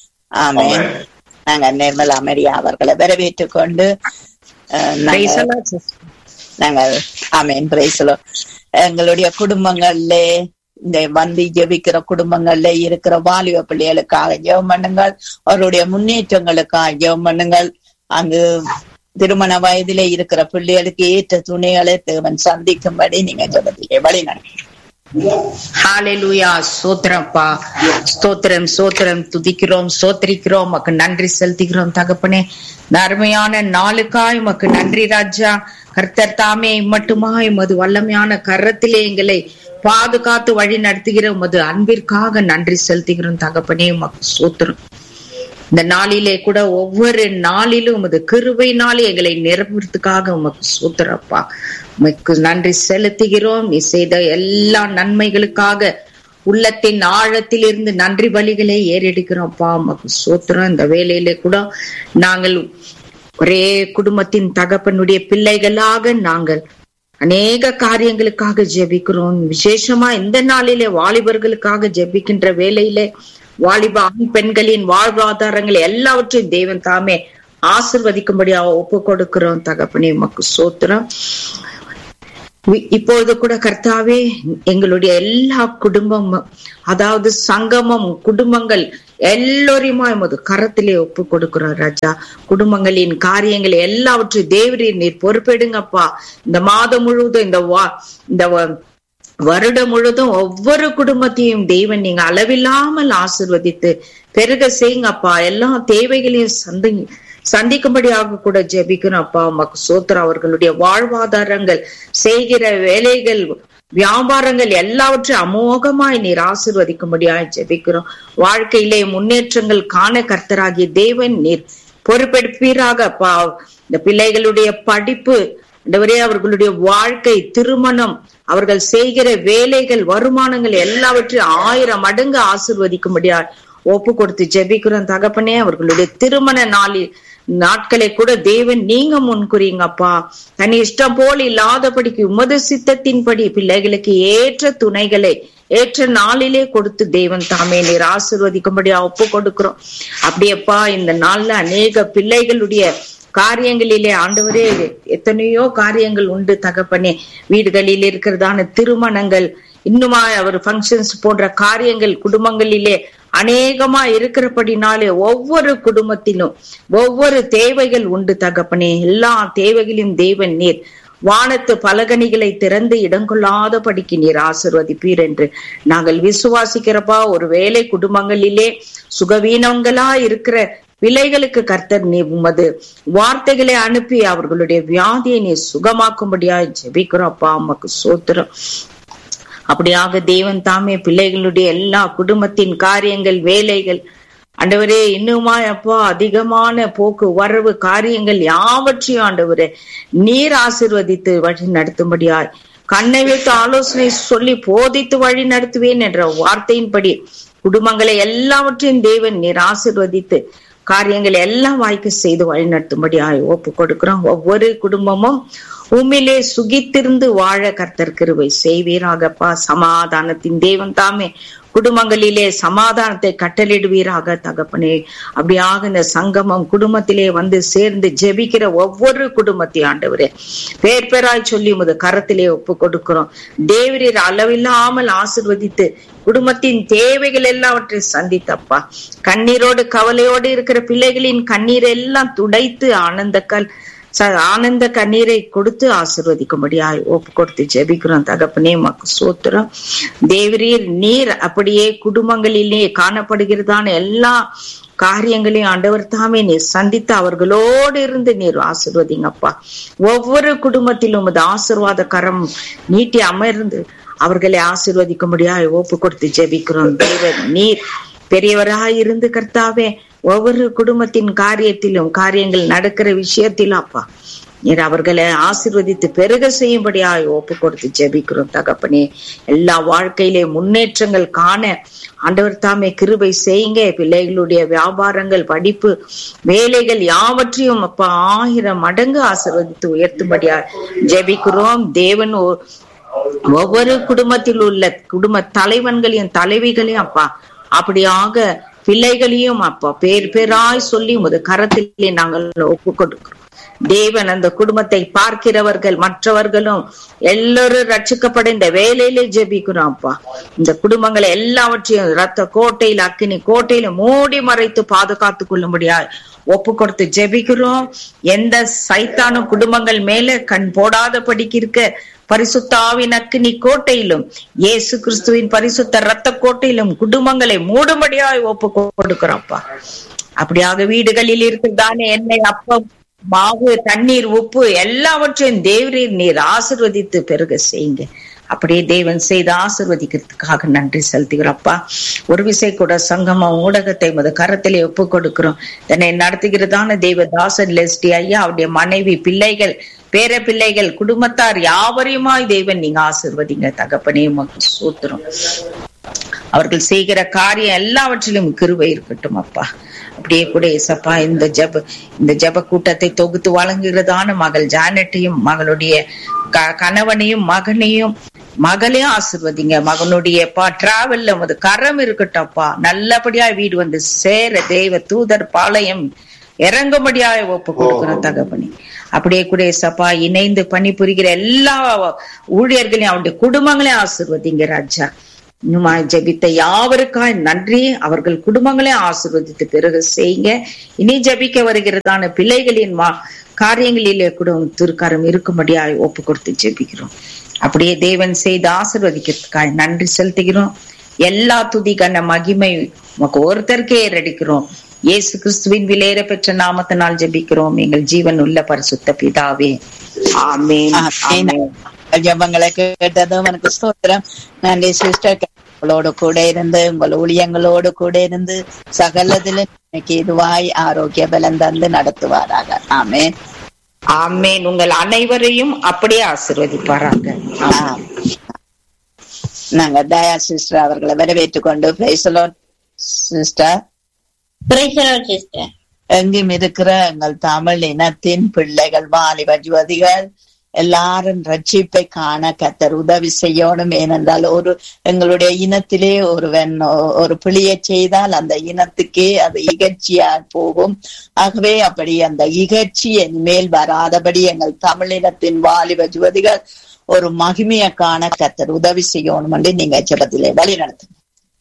ஆமேன் நாங்க நிர்மலா மரியா அவர்களை வரவேற்றுக் கொண்டு நாங்கள் ஆமேன் பிரைசலோ எங்களுடைய குடும்பங்கள்ல இந்த வந்து ஜெபிக்கிற குடும்பங்கள்ல இருக்கிற வாலிப பிள்ளைகளுக்காக ஜெபம் பண்ணுங்கள் அவருடைய முன்னேற்றங்களுக்காக ஜெபம் பண்ணுங்கள் அங்கு திருமண வயதிலே இருக்கிற பிள்ளைகளுக்கு ஏற்ற துணைகளை தேவன் சந்திக்கும்படி நீங்க ஜபத்திலே வழி நடக்கும் ஹாலேலூயா சோத்திரப்பா ஸ்தோத்திரம் சோத்திரம் துதிக்கிறோம் சோத்திரிக்கிறோம் உமக்கு நன்றி செலுத்துகிறோம் தகப்பனே அருமையான நாளுக்காய் உமக்கு நன்றி ராஜா கர்த்தர் தாமே மட்டுமா உமது வல்லமையான கரத்திலே எங்களை பாதுகாத்து வழி நடத்துகிற உமது அன்பிற்காக நன்றி செலுத்துகிறோம் தகப்பனே உமக்கு சோத்திரம் இந்த நாளிலே கூட ஒவ்வொரு நாளிலும் உமது கிருபையினாலே எங்களை நிரப்புறதுக்காக உமக்கு சூத்திரப்பா உமக்கு நன்றி செலுத்துகிறோம் நீ செய்த எல்லா நன்மைகளுக்காக உள்ளத்தின் ஆழத்தில் இருந்து நன்றி பலிகளை ஏறெடுக்கிறோம்ப்பா உமக்கு சூத்திரம் இந்த வேலையிலே கூட நாங்கள் ஒரே குடும்பத்தின் தகப்பனுடைய பிள்ளைகளாக நாங்கள் அநேக காரியங்களுக்காக ஜெபிக்கிறோம் விசேஷமா இந்த நாளிலே வாலிபர்களுக்காக ஜெபிக்கின்ற வேலையிலே வாலிப ஆண் பெண்களின் வாழ்வாதாரங்கள் எல்லாவற்றையும் தேவன் தாமே ஆசிர்வதிக்கும்படியாக ஒப்பு கொடுக்கிறோம் தகப்பனே உமக்கு சோத்திரம் வி- இப்பொழுது கூட கர்த்தாவே எங்களுடைய எல்லா குடும்பம் அதாவது சங்கமம் குடும்பங்கள் எல்லோரையுமா எமது கரத்திலே ஒப்பு கொடுக்கிறோம் ராஜா குடும்பங்களின் காரியங்களை எல்லாவற்றையும் தேவரீர் நீர் பொறுப்பெடுங்கப்பா இந்த மாதம் முழுவதும் இந்த வா இந்த வ- வருடம் முழுதும் ஒவ்வொரு குடும்பத்தையும் தெய்வன் நீங்க அளவில்லாமல் ஆசிர்வதித்து பெருக செய்யுங்கப்பா எல்லா தேவைகளையும் சந்தி சந்திக்கும்படியாக கூட ஜெபிக்கணும் அப்பா உமக்கு சோத்திரம் அவர்களுடைய வாழ்வாதாரங்கள் செய்கிற வேலைகள் வியாபாரங்கள் எல்லாவற்றையும் அமோகமாய் நீர் ஆசிர்வதிக்கும்படியாய் ஜெபிக்கிறோம் வாழ்க்கையிலே முன்னேற்றங்கள் காண கர்த்தராகிய தேவன் நீர் பொறுப்பெடுப்பீராக அப்பா இந்த பிள்ளைகளுடைய படிப்பு ஆண்டவரே அவர்களுடைய வாழ்க்கை திருமணம் அவர்கள் செய்கிற வேலைகள் வருமானங்கள் எல்லாவற்றையும் ஆயிரம் மடங்கு ஆசிர்வதிக்கும்படியா ஒப்பு கொடுத்து ஜெபிக்கிறோம் தகப்பனே அவர்களுடைய திருமண நாளில் நாட்களை கூட தேவன் நீங்க முன்குறீங்கப்பா தன் இஷ்டம் போல் இல்லாதபடிக்கு உமது சித்தத்தின்படி பிள்ளைகளுக்கு ஏற்ற துணைகளை ஏற்ற நாளிலே கொடுத்து தேவன் தாமே நீர் ஆசிர்வதிக்கும்படியா ஒப்பு கொடுக்கிறோம் அப்படியேப்பா இந்த நாள்ல அநேக பிள்ளைகளுடைய காரியங்களிலே ஆண்டவரே எத்தனையோ காரியங்கள் உண்டு தகப்பனே வீடுகளில் இருக்கிறதான திருமணங்கள் இன்னுமா அவர் ஃபங்க்ஷன்ஸ் போன்ற காரியங்கள் குடும்பங்களிலே அநேகமா இருக்கிறபடினாலே ஒவ்வொரு குடும்பத்திலும் ஒவ்வொரு தேவைகள் உண்டு தகப்பனே எல்லா தேவைகளையும் தேவன் நீர் வானத்து பலகணிகளை திறந்து இடங்கொள்ளாதபடிக்கு நீர் ஆசிர்வதிப்பீர் என்று நாங்கள் விசுவாசிக்கிறப்பா ஒருவேளை குடும்பங்களிலே சுகவீனங்களா இருக்கிற பிள்ளைகளுக்கு கர்த்தர் நீ உமது வார்த்தைகளை அனுப்பி அவர்களுடைய வியாதியை நீ சுகமாக்கும்படியா ஜெபிக்கிறோம் அப்பா அம்மாக்கு சோத்திரம் அப்படியாக தேவன் தாமே பிள்ளைகளுடைய எல்லா குடும்பத்தின் காரியங்கள் வேலைகள் ஆண்டவரே இன்னுமா அப்பா அதிகமான போக்கு வரவு காரியங்கள் யாவற்றையும் ஆண்டவரே நீர் ஆசிர்வதித்து வழி நடத்தும்படியாய் கண்ணை வைத்து ஆலோசனை சொல்லி போதித்து வழி நடத்துவேன் என்ற வார்த்தையின்படி குடும்பங்களை எல்லாவற்றையும் தேவன் நீர் ஆசிர்வதித்து காரியங்கள் எல்லாம் வாய்க்கு செய்து வழி நடத்தும்படியாய் ஒப்பு கொடுக்கிறோம் ஒவ்வொரு குடும்பமும் உண்மையிலே சுகித்திருந்து வாழ கர்த்தர் கிருபை செய்வீராகப்பா சமாதானத்தின் தேவன் தாமே குடும்பங்களிலே சமாதானத்தை கட்டளிடுவீராக தகப்பனே அப்படியாக இந்த சங்கமம் குடும்பத்திலே வந்து சேர்ந்து ஜெபிக்கிற ஒவ்வொரு குடும்பத்தையும் ஆண்டவரே பேர் பேராய் சொல்லி உமது கரத்திலே ஒப்பு கொடுக்கிறோம் தேவரீர் அளவில்லாமல் ஆசிர்வதித்து குடும்பத்தின் தேவைகள் எல்லாவற்றை சந்தித்தப்பா கண்ணீரோடு கவலையோடு இருக்கிற பிள்ளைகளின் கண்ணீர் எல்லாம் துடைத்து ஆனந்த கல் ச- ஆனந்த கண்ணீரை கொடுத்து ஆசிர்வதிக்கும்படியாய் ஒப்பு கொடுத்து ஜெபிக்கிறோம் தகப்பனே மக்கு சோத்திரம் தேவரீர் நீர் அப்படியே குடும்பங்களிலே காணப்படுகிறதான எல்லா காரியங்களையும் ஆண்டவர் தாமே நீர் சந்தித்து அவர்களோடு இருந்து நீர் ஆசிர்வதிங்கப்பா ஒவ்வொரு குடும்பத்திலும் உமது ஆசிர்வாத கரம் நீட்டி அமர்ந்து அவர்களை ஆசிர்வதிக்கும்படியாய் ஒப்பு கொடுத்து ஜெபிக்கிறோம் தேவன் நீர் பெரியவராய் இருந்து கர்த்தாவே ஒவ்வொரு குடும்பத்தின் காரியத்திலும் காரியங்கள் நடக்கிற விஷயத்திலும் அப்பா நீர் அவர்களை ஆசிர்வதித்து பெருக செய்யும்படியாய் ஒப்பு கொடுத்து ஜெபிக்கிறோம் தகப்பனே எல்லா வாழ்க்கையிலே முன்னேற்றங்கள் காண ஆண்டவர் தாமே கிருபை செய்யுங்க பிள்ளைகளுடைய வியாபாரங்கள் படிப்பு வேலைகள் யாவற்றையும் அப்பா ஆயிரம் மடங்கு ஆசிர்வதித்து உயர்த்தும்படியாய் ஜெபிக்கிறோம் தேவன் ஒ- ஒவ்வொரு குடும்பத்தில் உள்ள குடும்ப தலைவன்களையும் தலைவிகளையும் அப்பா அப்படியாக பிள்ளைகளையும் அப்பா பேர் பேராய் சொல்லி உமது கரத்திலே நாங்கள் ஒப்பு கொடுக்கிறோம் தேவன் அந்த குடும்பத்தை பார்க்கிறவர்கள் மற்றவர்களும் எல்லாரும் ரட்சிக்கப்பட இந்த வேலையிலே ஜெபிக்கிறோம் அப்பா இந்த குடும்பங்களை எல்லாவற்றையும் ரத்த கோட்டையில் அக்கினி கோட்டையில மூடி மறைத்து பாதுகாத்துக் கொள்ளும்படியாய் ஒப்பு கொடுத்து ஜெபிக்கிறோம் எந்த சைத்தான குடும்பங்கள் மேல கண் போடாதபடிக்கு இருக்க பரிசுத்தாவின் அக்கினி கோட்டையிலும் இயேசு கிறிஸ்துவின் பரிசுத்த ரத்த கோட்டையிலும் குடும்பங்களை மூடும்படியாய் ஒப்பு கொடுக்கிறோம்ப்பா அப்படியாக வீடுகளில் இருக்கிறதானே எண்ணெய் அப்பம் மாவு தண்ணீர் உப்பு எல்லாவற்றையும் தேவரீர் நீர் ஆசிர்வதித்து பெருக செய்யுங்க அப்படியே தேவன் செய்து ஆசிர்வதிக்கிறதுக்காக நன்றி செலுத்துகிறோம் அப்பா ஒரு விசை கூட சங்கம ஊடகத்தை மது கரத்திலே ஒப்பு கொடுக்கிறோம் இதனை நடத்துகிறதான தேவ தாசன் லெஸ்டி ஐயா அவருடைய மனைவி பிள்ளைகள் பேர பிள்ளைகள் குடும்பத்தார் யாவரையுமாய் தேவன் நீங்க ஆசிர்வதிங்க தகப்பனே உமக்கு சூத்திரம் அவர்கள் செய்கிற காரியம் எல்லாவற்றிலும் கிருபை இருக்கட்டும் அப்பா அப்படியே கூட ஏசப்பா இந்த ஜப இந்த ஜப கூட்டத்தை தொகுத்து வழங்குகிறதான மகள் ஜானட்டையும் மகளுடைய க- கணவனையும் மகனையும் மகளையும் ஆசிர்வதிங்க மகனுடைய பா டிராவல்ல உமது கரம் இருக்கட்டும்ப்பா நல்லபடியா வீடு வந்து சேர தெய்வ தூதர் பாளையம் இறங்கும்படியாக ஒப்பு கொடுக்கிறோம் தகப்பனி அப்படியே கூட ஏசப்பா இணைந்து பணிபுரிகிற எல்லா ஊழியர்களையும் அவருடைய குடும்பங்களையும் ஆசிர்வதிங்க ராஜா இன்னுமா ஜெபித்த யாவருக்காய் நன்றி அவர்கள் குடும்பங்களே ஆசிர்வதித்து பிறகு செய்யுங்க இனி ஜெபிக்க வருகிறதான பிள்ளைகளின் மா காரியங்களிலே கூட உம் திருக்காரம் இருக்கும்படியாய் ஒப்பு கொடுத்து ஜெபிக்கிறோம் அப்படியே தேவன் செய்து ஆசிர்வதிக்கிறதுக்காய் நன்றி செலுத்துகிறோம் எல்லா துதி கன மகிமை உமக்கு ஒருத்தருக்கே ஏறடிக்கிறோம் இயேசு கிறிஸ்துவின் விலையேற பெற்ற நாமத்தினால் ஜெபிக்கிறோம் எங்கள் ஜீவன் உள்ள பரிசுத்த பிதாவே ஆமென் ஆமென். ஆமென் ஜபங்களை கேட்டது உனக்கு ஸ்தோத்திரம் நன்றி சிஸ்டர் உங்களோடு கூட இருந்து உங்கள் ஊழியங்களோடு கூட இருந்து சகலதிலும் இன்னைக்கு இதுவாய் ஆரோக்கிய பலம் தந்து நடத்துவாராக ஆமென் ஆமென் உங்கள் அனைவரையும் அப்படியே ஆசிர்வதிப்பாராங்க ஆமென். ஆம். நாங்க தயா சிஸ்டர் அவர்களை வரவேற்றுக் கொண்டு பேசலாம் சிஸ்டர் சிஸ்டர் எங்கும் இருக்கிற எங்கள் தமிழ் இனத்தின் பிள்ளைகள் வாலிப யுவதிகள் எல்லாரும் ரட்சிப்பை காண கத்தர் உதவி செய்யணும் ஏனென்றால் ஒரு எங்களுடைய இனத்திலே ஒருவன் ஒ- ஒரு பிழையை செய்தால் அந்த இனத்துக்கே அது இகழ்ச்சியா போகும் ஆகவே அப்படி அந்த இகழ்ச்சி என் மேல் வராதபடி எங்கள் தமிழினத்தின் வாலிப யுவதிகள் ஒரு மகிமையை காண கத்தர் உதவி செய்யணும் என்று நீங்க ஜெபத்திலே வழி நடத்துங்க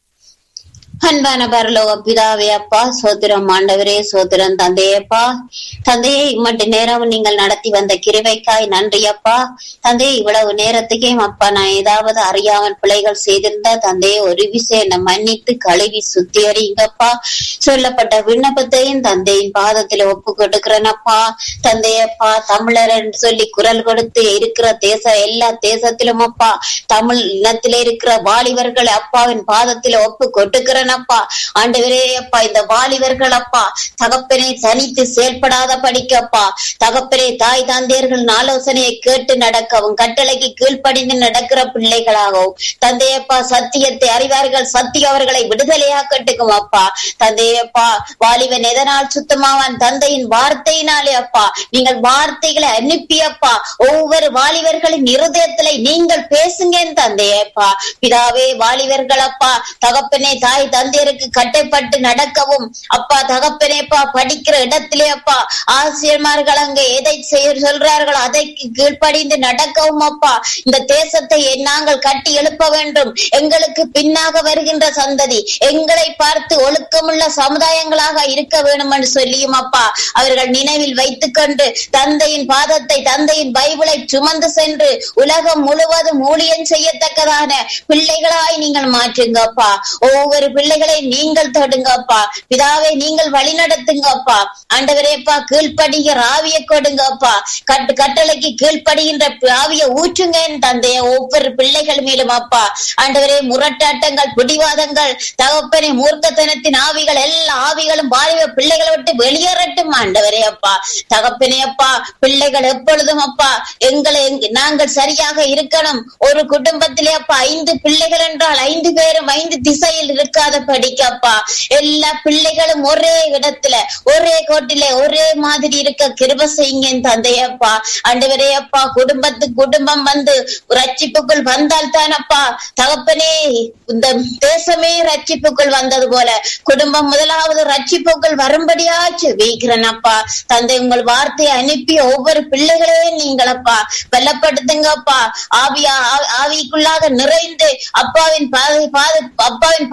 அன்பான பரலோக பிதாவே அப்பா சோத்திரம் ஆண்டவரே சோத்திரம் தந்தையப்பா தந்தையே இம்மட்டு நேரம் நீங்கள் நடத்தி வந்த கிருபைக்காய் நன்றி அப்பா தந்தையே இவ்வளவு நேரத்துக்கே அப்பா நான் ஏதாவது அறியாமல் பிழைகள் செய்திருந்தா தந்தையே ஒரு விஷயம் என்னை மன்னித்து கழுவி சுத்திகரிங்கப்பா சொல்லப்பட்ட விண்ணப்பத்தையும் தந்தையின் பாதத்தில் ஒப்பு கொடுக்கிறேனப்பா தந்தையப்பா தமிழர் என்று சொல்லி குரல் கொடுத்து இருக்கிற தேச எல்லா தேசத்திலும் அப்பா தமிழ் இனத்திலே இருக்கிற வாலிபர்கள் அப்பாவின் பாதத்தில் ஒப்பு கொட்டுக்கிறேனப்பா ஆண்டவரே அப்பா இந்த வாலிபர்கள் அப்பா தகப்பனை தனித்து செயல்படாத படிக்கப்பா தகப்பனே தாய் தந்தையர்கள் ஆலோசனையை கேட்டு நடக்கவும் கட்டளைக்கு கீழ்ப்படிந்து நடக்கிற பிள்ளைகளாகவும் தந்தையப்பா சத்தியத்தை அறிவார்கள் சத்தியம் அவர்களை விடுதலையாக்கட்டுக்கும் அப்பா தந்தையப்பா வாலிபன் எதனால் சுத்தமாவான் தந்தையின் வார்த்தையினாலே அப்பா நீங்கள் வார்த்தைகளை அனுப்பியப்பா ஒவ்வொரு வாலிபர்களின் இருதயத்திலே நீங்கள் பேசுங்க தந்தையப்பா பிதாவே வாலிபர்கள் அப்பா தகப்பனே தாய் தந்தையருக்கு கட்டைப்பட்டு நடக்கவும் அப்பா தகப்பனேப்பா படிக்கிற இடத்திலே அப்பா ஆசிரியர்மார்கள் அங்க எதை செய்ய சொல்றார்களோ அதை கீழ்ப்படிந்து நடக்கவும் அப்பா இந்த தேசத்தை நாங்கள் கட்டி எழுப்ப வேண்டும் எங்களுக்கு பின்னாக வருகின்ற சந்ததி எங்களை பார்த்து ஒழுக்கமுள்ள சமுதாயங்களாக இருக்க வேண்டும் என்று சொல்லியும் அப்பா அவர்கள் நினைவில் வைத்துக் கொண்டு தந்தையின் பாதத்தை தந்தையின் பைபிளை சுமந்து சென்று உலகம் முழுவதும் ஊழியம் செய்யத்தக்கதான பிள்ளைகளாய் நீங்கள் மாற்றுங்கப்பா ஒவ்வொரு பிள்ளைகளை நீங்கள் தொடுங்கப்பா பிதாவை நீங்கள் வழி நடத்துங்கப்பா ஆண்டவரேப்பா கீழ்ப்படிகிற ஆவிய கொடுங்கப்பா கட்டு கட்டளைக்கு கீழ்ப்படுகின்ற ஆவிய ஊற்றுங்க என் தந்தைய ஒவ்வொரு பிள்ளைகள் மேலும் அப்பா ஆண்டவரே முரட்டாட்டங்கள் பிடிவாதங்கள் தகப்பனே மூர்க்கத்தனத்தின் ஆவிகள் எல்லா ஆவிகளும் பாலிவ பிள்ளைகளை விட்டு வெளியேறட்டும் ஆண்டவரே அப்பா தகப்பனே அப்பா பிள்ளைகள் எப்பொழுதும் அப்பா எங்களை எங்க- நாங்கள் சரியாக இருக்கணும் ஒரு குடும்பத்திலே அப்பா ஐந்து பிள்ளைகள் என்றால் ஐந்து பேரும் ஐந்து திசையில் இருக்காத படிக்கப்பா எல்லா பிள்ளைகளும் ஒரே இடத்துல ஒரே கோட்டிலே ஒரே மாதிரி இருக்க கிருப செய்யுங்க என் தந்தையப்பா ஆண்டவரே அப்பா குடும்பத்து குடும்பம் வந்து ரட்சிப்புக்குள் வந்தால் தானப்பா தகப்பனே இந்த தேசமே ரட்சிப்புக்குள் வந்தது போல குடும்பம் முதலாவது ரட்சிப்புக்குள் வரும்படியாச்சு வீக்கிறேன் அப்பா தந்தை உங்கள் வார்த்தையை அனுப்பி ஒவ்வொரு பிள்ளைகளையும் நீங்களப்பா பலப்படுத்துங்கப்பா ஆவியா ஆ- ஆவிக்குள்ளாக நிறைந்து அப்பாவின் பாதை பாத அப்பாவின் பாதத்தை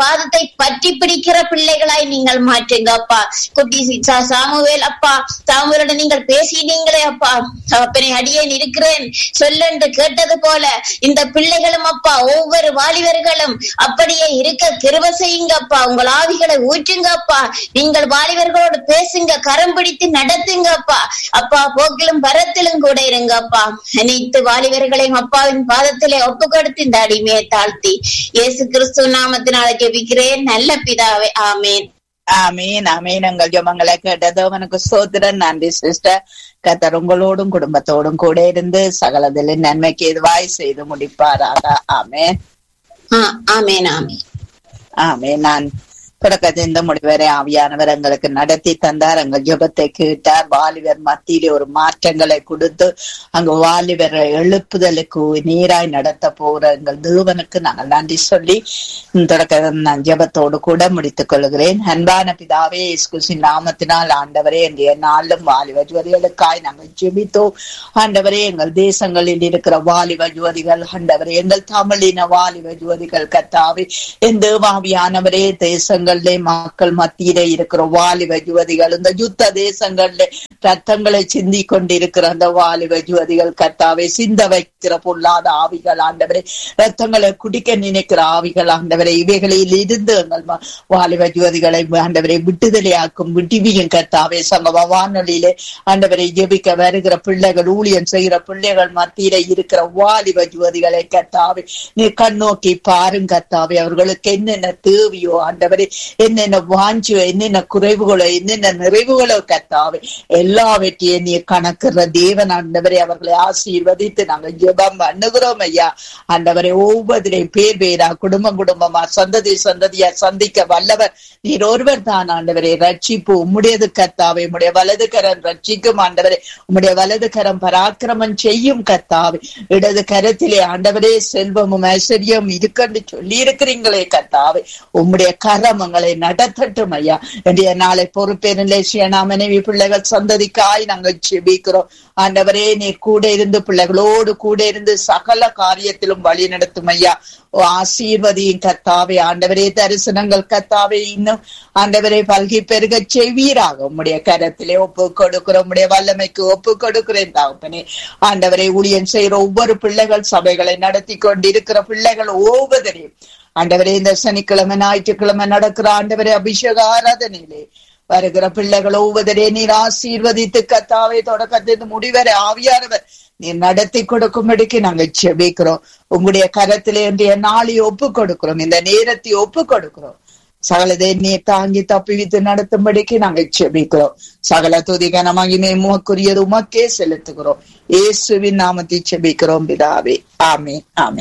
பற்றி பிடிக்கிற பிள்ளைகளாய் நீங்கள் மாற்றுங்க அப்பா குட்டி சா- சாமுவேல் அப்பா சாமுவேலோட நீங்கள் பேசினீங்களே அப்பா அப்பனை அடியேன் இருக்கிறேன் சொல்லென்று கேட்டது போல இந்த பிள்ளைகளும் அப்பா ஒவ்வொரு வாலிபர்களும் அப்படியே இருக்க கிருப செய்யுங்க அப்பா உங்கள் ஆவிகளை ஊற்றுங்க அப்பா நீங்கள் வாலிபர்களோடு பேசுங்க கரம் பிடித்து நடத்துங்க அப்பா அப்பா போக்கிலும் பரத்திலும் கூட இருங்க அப்பா அனைத்து வாலிபர்களையும் அப்பாவின் பாதத்திலே ஒப்பு கொடுத்து இந்த அடிமையை தாழ்த்தி இயேசு கிறிஸ்து நாமத்தினால ஜெபிக்கிறேன் நல்ல பிதாவே ஆமேன் ஆமீன் ஆமீன் உங்கள் ஜெபங்களை கேட்டது அவனுக்கு சோதரன் நன்றி சிஸ்டர் கத்தர் உங்களோடும் குடும்பத்தோடும் கூட இருந்து சகலதிலும் நன்மைக்கு எதுவாய் செய்து முடிப்பாராக ஆமேன் ஆ, ஆமேன் ஆமேன் ஆமேன் நான் தொடக்கத்திலிருந்து முடிவரை ஆவியானவர் எங்களுக்கு நடத்தி தந்தார் எங்கள் ஜெபத்தை கேட்டார் வாலிபர் மத்தியிலே ஒரு மாற்றங்களை கொடுத்து அங்கு வாலிபரை எழுப்புதலுக்கு நீராய் நடத்த போற எங்கள் தேவனுக்கு நாங்கள் நன்றி சொல்லி இந்த தொடக்க நான் ஜெபத்தோடு கூட முடித்துக் கொள்கிறேன் அன்பான பிதாவே இயேசுவின் நாமத்தினால் ஆண்டவரே இன்றைய நாளும் வாலிப ஜோதிகளுக்காய் நாங்கள் ஜெபித்தோம் ஆண்டவரே எங்கள் தேசங்களில் இருக்கிற வாலிப ஜோதிகள் ஆண்டவரே எங்கள் தமிழின வாலிப ஜோதிகள் கத்தாவே என் தேவாவியானவரே தேசங்களிலே மக்கள் மத்தியிலே இருக்கிற வாலிப யுவதிகள் இந்த யுத்த தேசங்களிலே ரத்தங்களை சிந்தி கொண்டிருக்கிற அந்த வாலிப யுவதிகள் கத்தாவே சிந்த வைக்கிற பொல்லாத ஆவிகள் ஆண்டவரே ரத்தங்களை குடிக்க நினைக்கிற ஆவிகள் ஆண்டவரே இவைகளில் இருந்து எங்கள் ம- வாலிப யுவதிகளை ஆண்டவரை விட்டுதலையாக்கும் விட்டிவியும் கத்தாவே சங்கம வானொலியிலே ஆண்டவரை ஜெபிக்க வருகிற பிள்ளைகள் ஊழியம் செய்கிற பிள்ளைகள் மத்தியிலே இருக்கிற வாலிப யுவதிகளை கத்தாவே நீ கண்ணோக்கி பாருங்க கத்தாவே அவர்களுக்கு என்னென்ன தேவையோ ஆண்டவரே என்னென்ன வாஞ்சியோ என்னென்ன குறைவுகளோ என்னென்ன நிறைவுகளோ கத்தாவே எல்லாவற்றையும் நீ கணக்குற தேவன் ஆண்டவரே அவர்களை ஆசீர்வதித்து நாங்கள் ஜெபம் பண்ணுகிறோம் ஐயா ஆண்டவரை ஒவ்வொருவரையும் பேர் பேரா குடும்பம் குடும்பமா சந்ததி சந்ததியா சந்திக்க வல்லவர் நீர் ஒருவர் தான் ஆண்டவரே ரட்சிப்பு உம்முடையது கத்தாவே உம்முடைய வலது கரம் ரட்சிக்கும் ஆண்டவரே உம்முடைய வலது கரம் பராக்கிரமம் செய்யும் கத்தாவே இடது கரத்திலே ஆண்டவரே செல்வமும் ஐஸ்வர்யம் இருக்கன்னு சொல்லி இருக்கிறீங்களே கத்தாவே உம்முடைய கரம் எங்களை நடத்தட்டும் ஐயா இன்றைய நாளை பொறுப்பேரிலே சுயனா மனைவி பிள்ளைகள் சந்ததிக்காய் நாங்கள் செபிக்கிறோம் ஆண்டவரே நீ கூட இருந்து பிள்ளைகளோடு கூட இருந்து சகல காரியத்திலும் வழி நடத்தும் ஐயா ஓ ஆசீர்வதியும் கத்தாவே ஆண்டவரே தரிசனங்கள் கத்தாவே இன்னும் ஆண்டவரே பல்கி பெருக செய்வீராக உம்முடைய கரத்திலே ஒப்பு கொடுக்கிறோம் உம்முடைய வல்லமைக்கு ஒப்பு கொடுக்கிறேன் தாப்பனே ஆண்டவரை ஊழியம் செய்கிற ஒவ்வொரு பிள்ளைகள் சபைகளை நடத்தி கொண்டிருக்கிற பிள்ளைகள் ஒவ்வொருவரையும் ஆண்டவரே இந்த சனிக்கிழமை ஞாயிற்றுக்கிழமை நடக்கிற ஆண்டவரே அபிஷேக ஆராதனையிலே வருகிற பிள்ளைகள் ஒவ்வொருவரே நீர் ஆசீர்வதித்து கத்தாவே தொடக்கத்திலிருந்து முடிவரை ஆவியானவர் நீர் நடத்தி கொடுக்கும்படிக்கு நாங்க செபிக்கிறோம் உங்களுடைய கரத்திலே இன்றைய நாளை ஒப்பு கொடுக்கிறோம் இந்த நேரத்தை ஒப்பு கொடுக்கிறோம் சகலதை நீர் தாங்கி தப்பிவித்து நடத்தும்படிக்கு நாங்க செபிக்கிறோம் சகல துதி கனமகிமை உமக்குரியது உமக்கே செலுத்துகிறோம் இயேசுவின் நாமத்தை செபிக்கிறோம் பிதாவே ஆமே ஆமே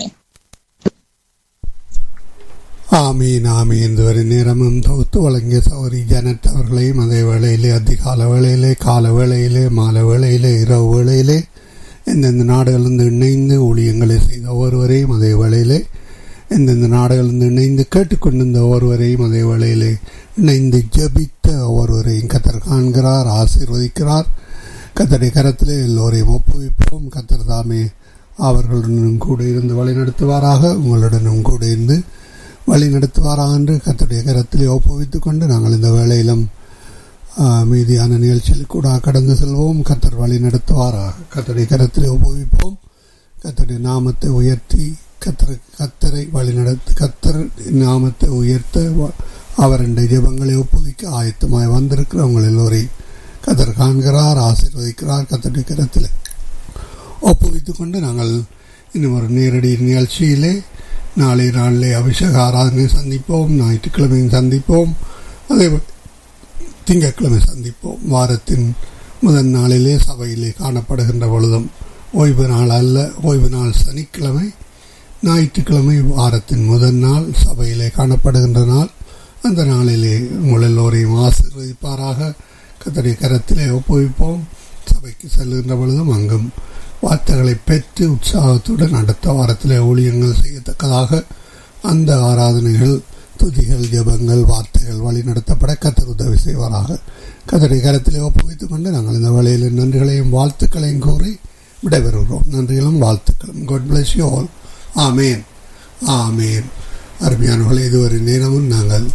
ஆமீன் ஆமீன் இதுவரை நேரமும் தொகுத்து வழங்கிய சௌரி ஜனட் அவர்களையும் அதே வேளையிலே அதிகால வேளையிலே கால வேளையிலே மாலை வேளையிலே இரவு வேளையிலே எந்தெந்த நாடுகளிலிருந்து இணைந்து ஊழியங்களை செய்த ஒருவரையும் அதே வேளையிலே எந்தெந்த நாடுகளிலிருந்து இணைந்து கேட்டுக்கொண்டிருந்த ஒருவரையும் அதே வேளையிலே இணைந்து ஜபித்த ஒருவரையும் கத்தர் காண்கிறார் ஆசீர்வதிக்கிறார் கத்தருடைய கரத்திலே எல்லோரையும் ஒப்புவிப்போம் கத்தர் தாமே அவர்களுடனும் கூட இருந்து வழிநடத்துவாராக உங்களுடனும் கூட இருந்து வழி நடத்துவாராக என்று கத்தருடைய கரத்திலே ஒப்புவித்துக் கொண்டு நாங்கள் இந்த வேளையிலும் மீதியான நிகழ்ச்சியில் கூட கடந்து செல்வோம் கத்தர் வழி நடத்துவாராக கத்தருடைய கரத்திலே ஒப்புவிப்போம் கத்தருடைய நாமத்தை உயர்த்தி கத்தர் கத்தரை வழி நடத்து கத்தர் நாமத்தை உயர்த்த அவருடைய ஜெபங்களை ஒப்புவிக்க ஆயத்தமாய் வந்திருக்கிறவங்க எல்லோரையும் கத்தர் காண்கிறார் ஆசீர்வதிக்கிறார் கத்தருடைய கரத்தில் ஒப்புவித்துக் கொண்டு நாங்கள் இன்னும் ஒரு நேரடி நிகழ்ச்சியிலே நாளை நாளிலே அபிஷேக ஆராதனை சந்திப்போம் ஞாயிற்றுக்கிழமையும் சந்திப்போம் அதே திங்கட்கிழமை சந்திப்போம் வாரத்தின் முதல் நாளிலே சபையிலே காணப்படுகின்ற பொழுதும் ஓய்வு நாள் அல்ல ஓய்வு நாள் சனிக்கிழமை ஞாயிற்றுக்கிழமை வாரத்தின் முதல் நாள் சபையிலே காணப்படுகின்ற நாள் அந்த நாளிலே உங்கள் எல்லோரையும் ஆசீர்வதிப்பாராக கத்தடைய கரத்திலே ஒப்புவிப்போம் சபைக்கு செல்லுகின்ற பொழுதும் அங்கும் வார்த்தைகளை பெற்று உற்சாகத்துடன் அடுத்த வாரத்தில் ஊழியங்கள் செய்யத்தக்கதாக அந்த ஆராதனைகள் துதிகள் ஜபங்கள் வார்த்தைகள் வழி நடத்தப்பட கத்தர் உதவி செய்வாராக கத்தரை கரத்திலே ஒப்புவித்துக் கொண்டு நாங்கள் இந்த வேளையில் நன்றிகளையும் வாழ்த்துக்களையும் கூறி விடைபெறுகிறோம் நன்றிகளும் வாழ்த்துக்களும் God bless you all amen amen அருமையானவர்களே இதுவரை நேரமும் நாங்கள்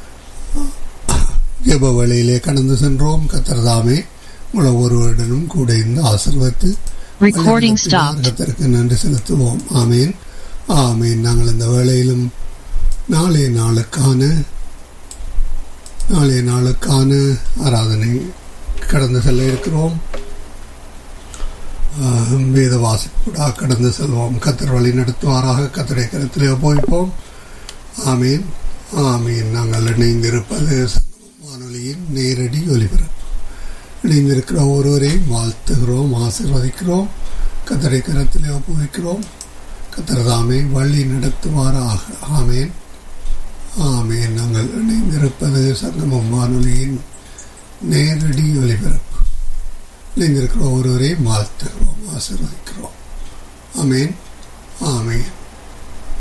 ஜெப வழியிலே கடந்து சென்றோம் கத்திரதாமே உங்களை ஒருவருடனும் கூட இருந்து ஆசிர்வத்து Recording stopped. கத்தருக்கு நன்றி செலுத்துவோம் ஆமேன் ஆமேன் நாங்கள் இந்த வேளையிலும் நாளைய நாளுக்கான நாளைய நாளுக்கான ஆராதனை கடந்து செல்ல இருக்கிறோம் ஆஹ், வேத வாசிப்புடா கடந்து செல்வோம் கத்தர் வழி நடத்துவாராக கத்தரை கருத்திலே ஒப்புவிப்போம் ஆமீன் ஆமீன் நாங்கள் இணைந்திருப்பது சங்கமம் வானொலியின் நேரடி ஒலிபரப்பு இணைந்திருக்கிற ஒருவரையும் வாழ்த்துகிறோம் ஆசீர்வதிக்கிறோம் கத்தரை கரத்திலே ஒப்புவிக்கிறோம் கத்தர்தாமே வழி நடத்துவாராக ஆமேன் ஆமேன் நாங்கள் இணைந்திருப்பது சங்கமம் வானொலியின் நேரடி ஒலிபரப்பு இணைந்திருக்கிற ஒருவரையும் வாழ்த்துகிறோம் ஆசீர்வதிக்கிறோம் ஆமேன் ஆமேன்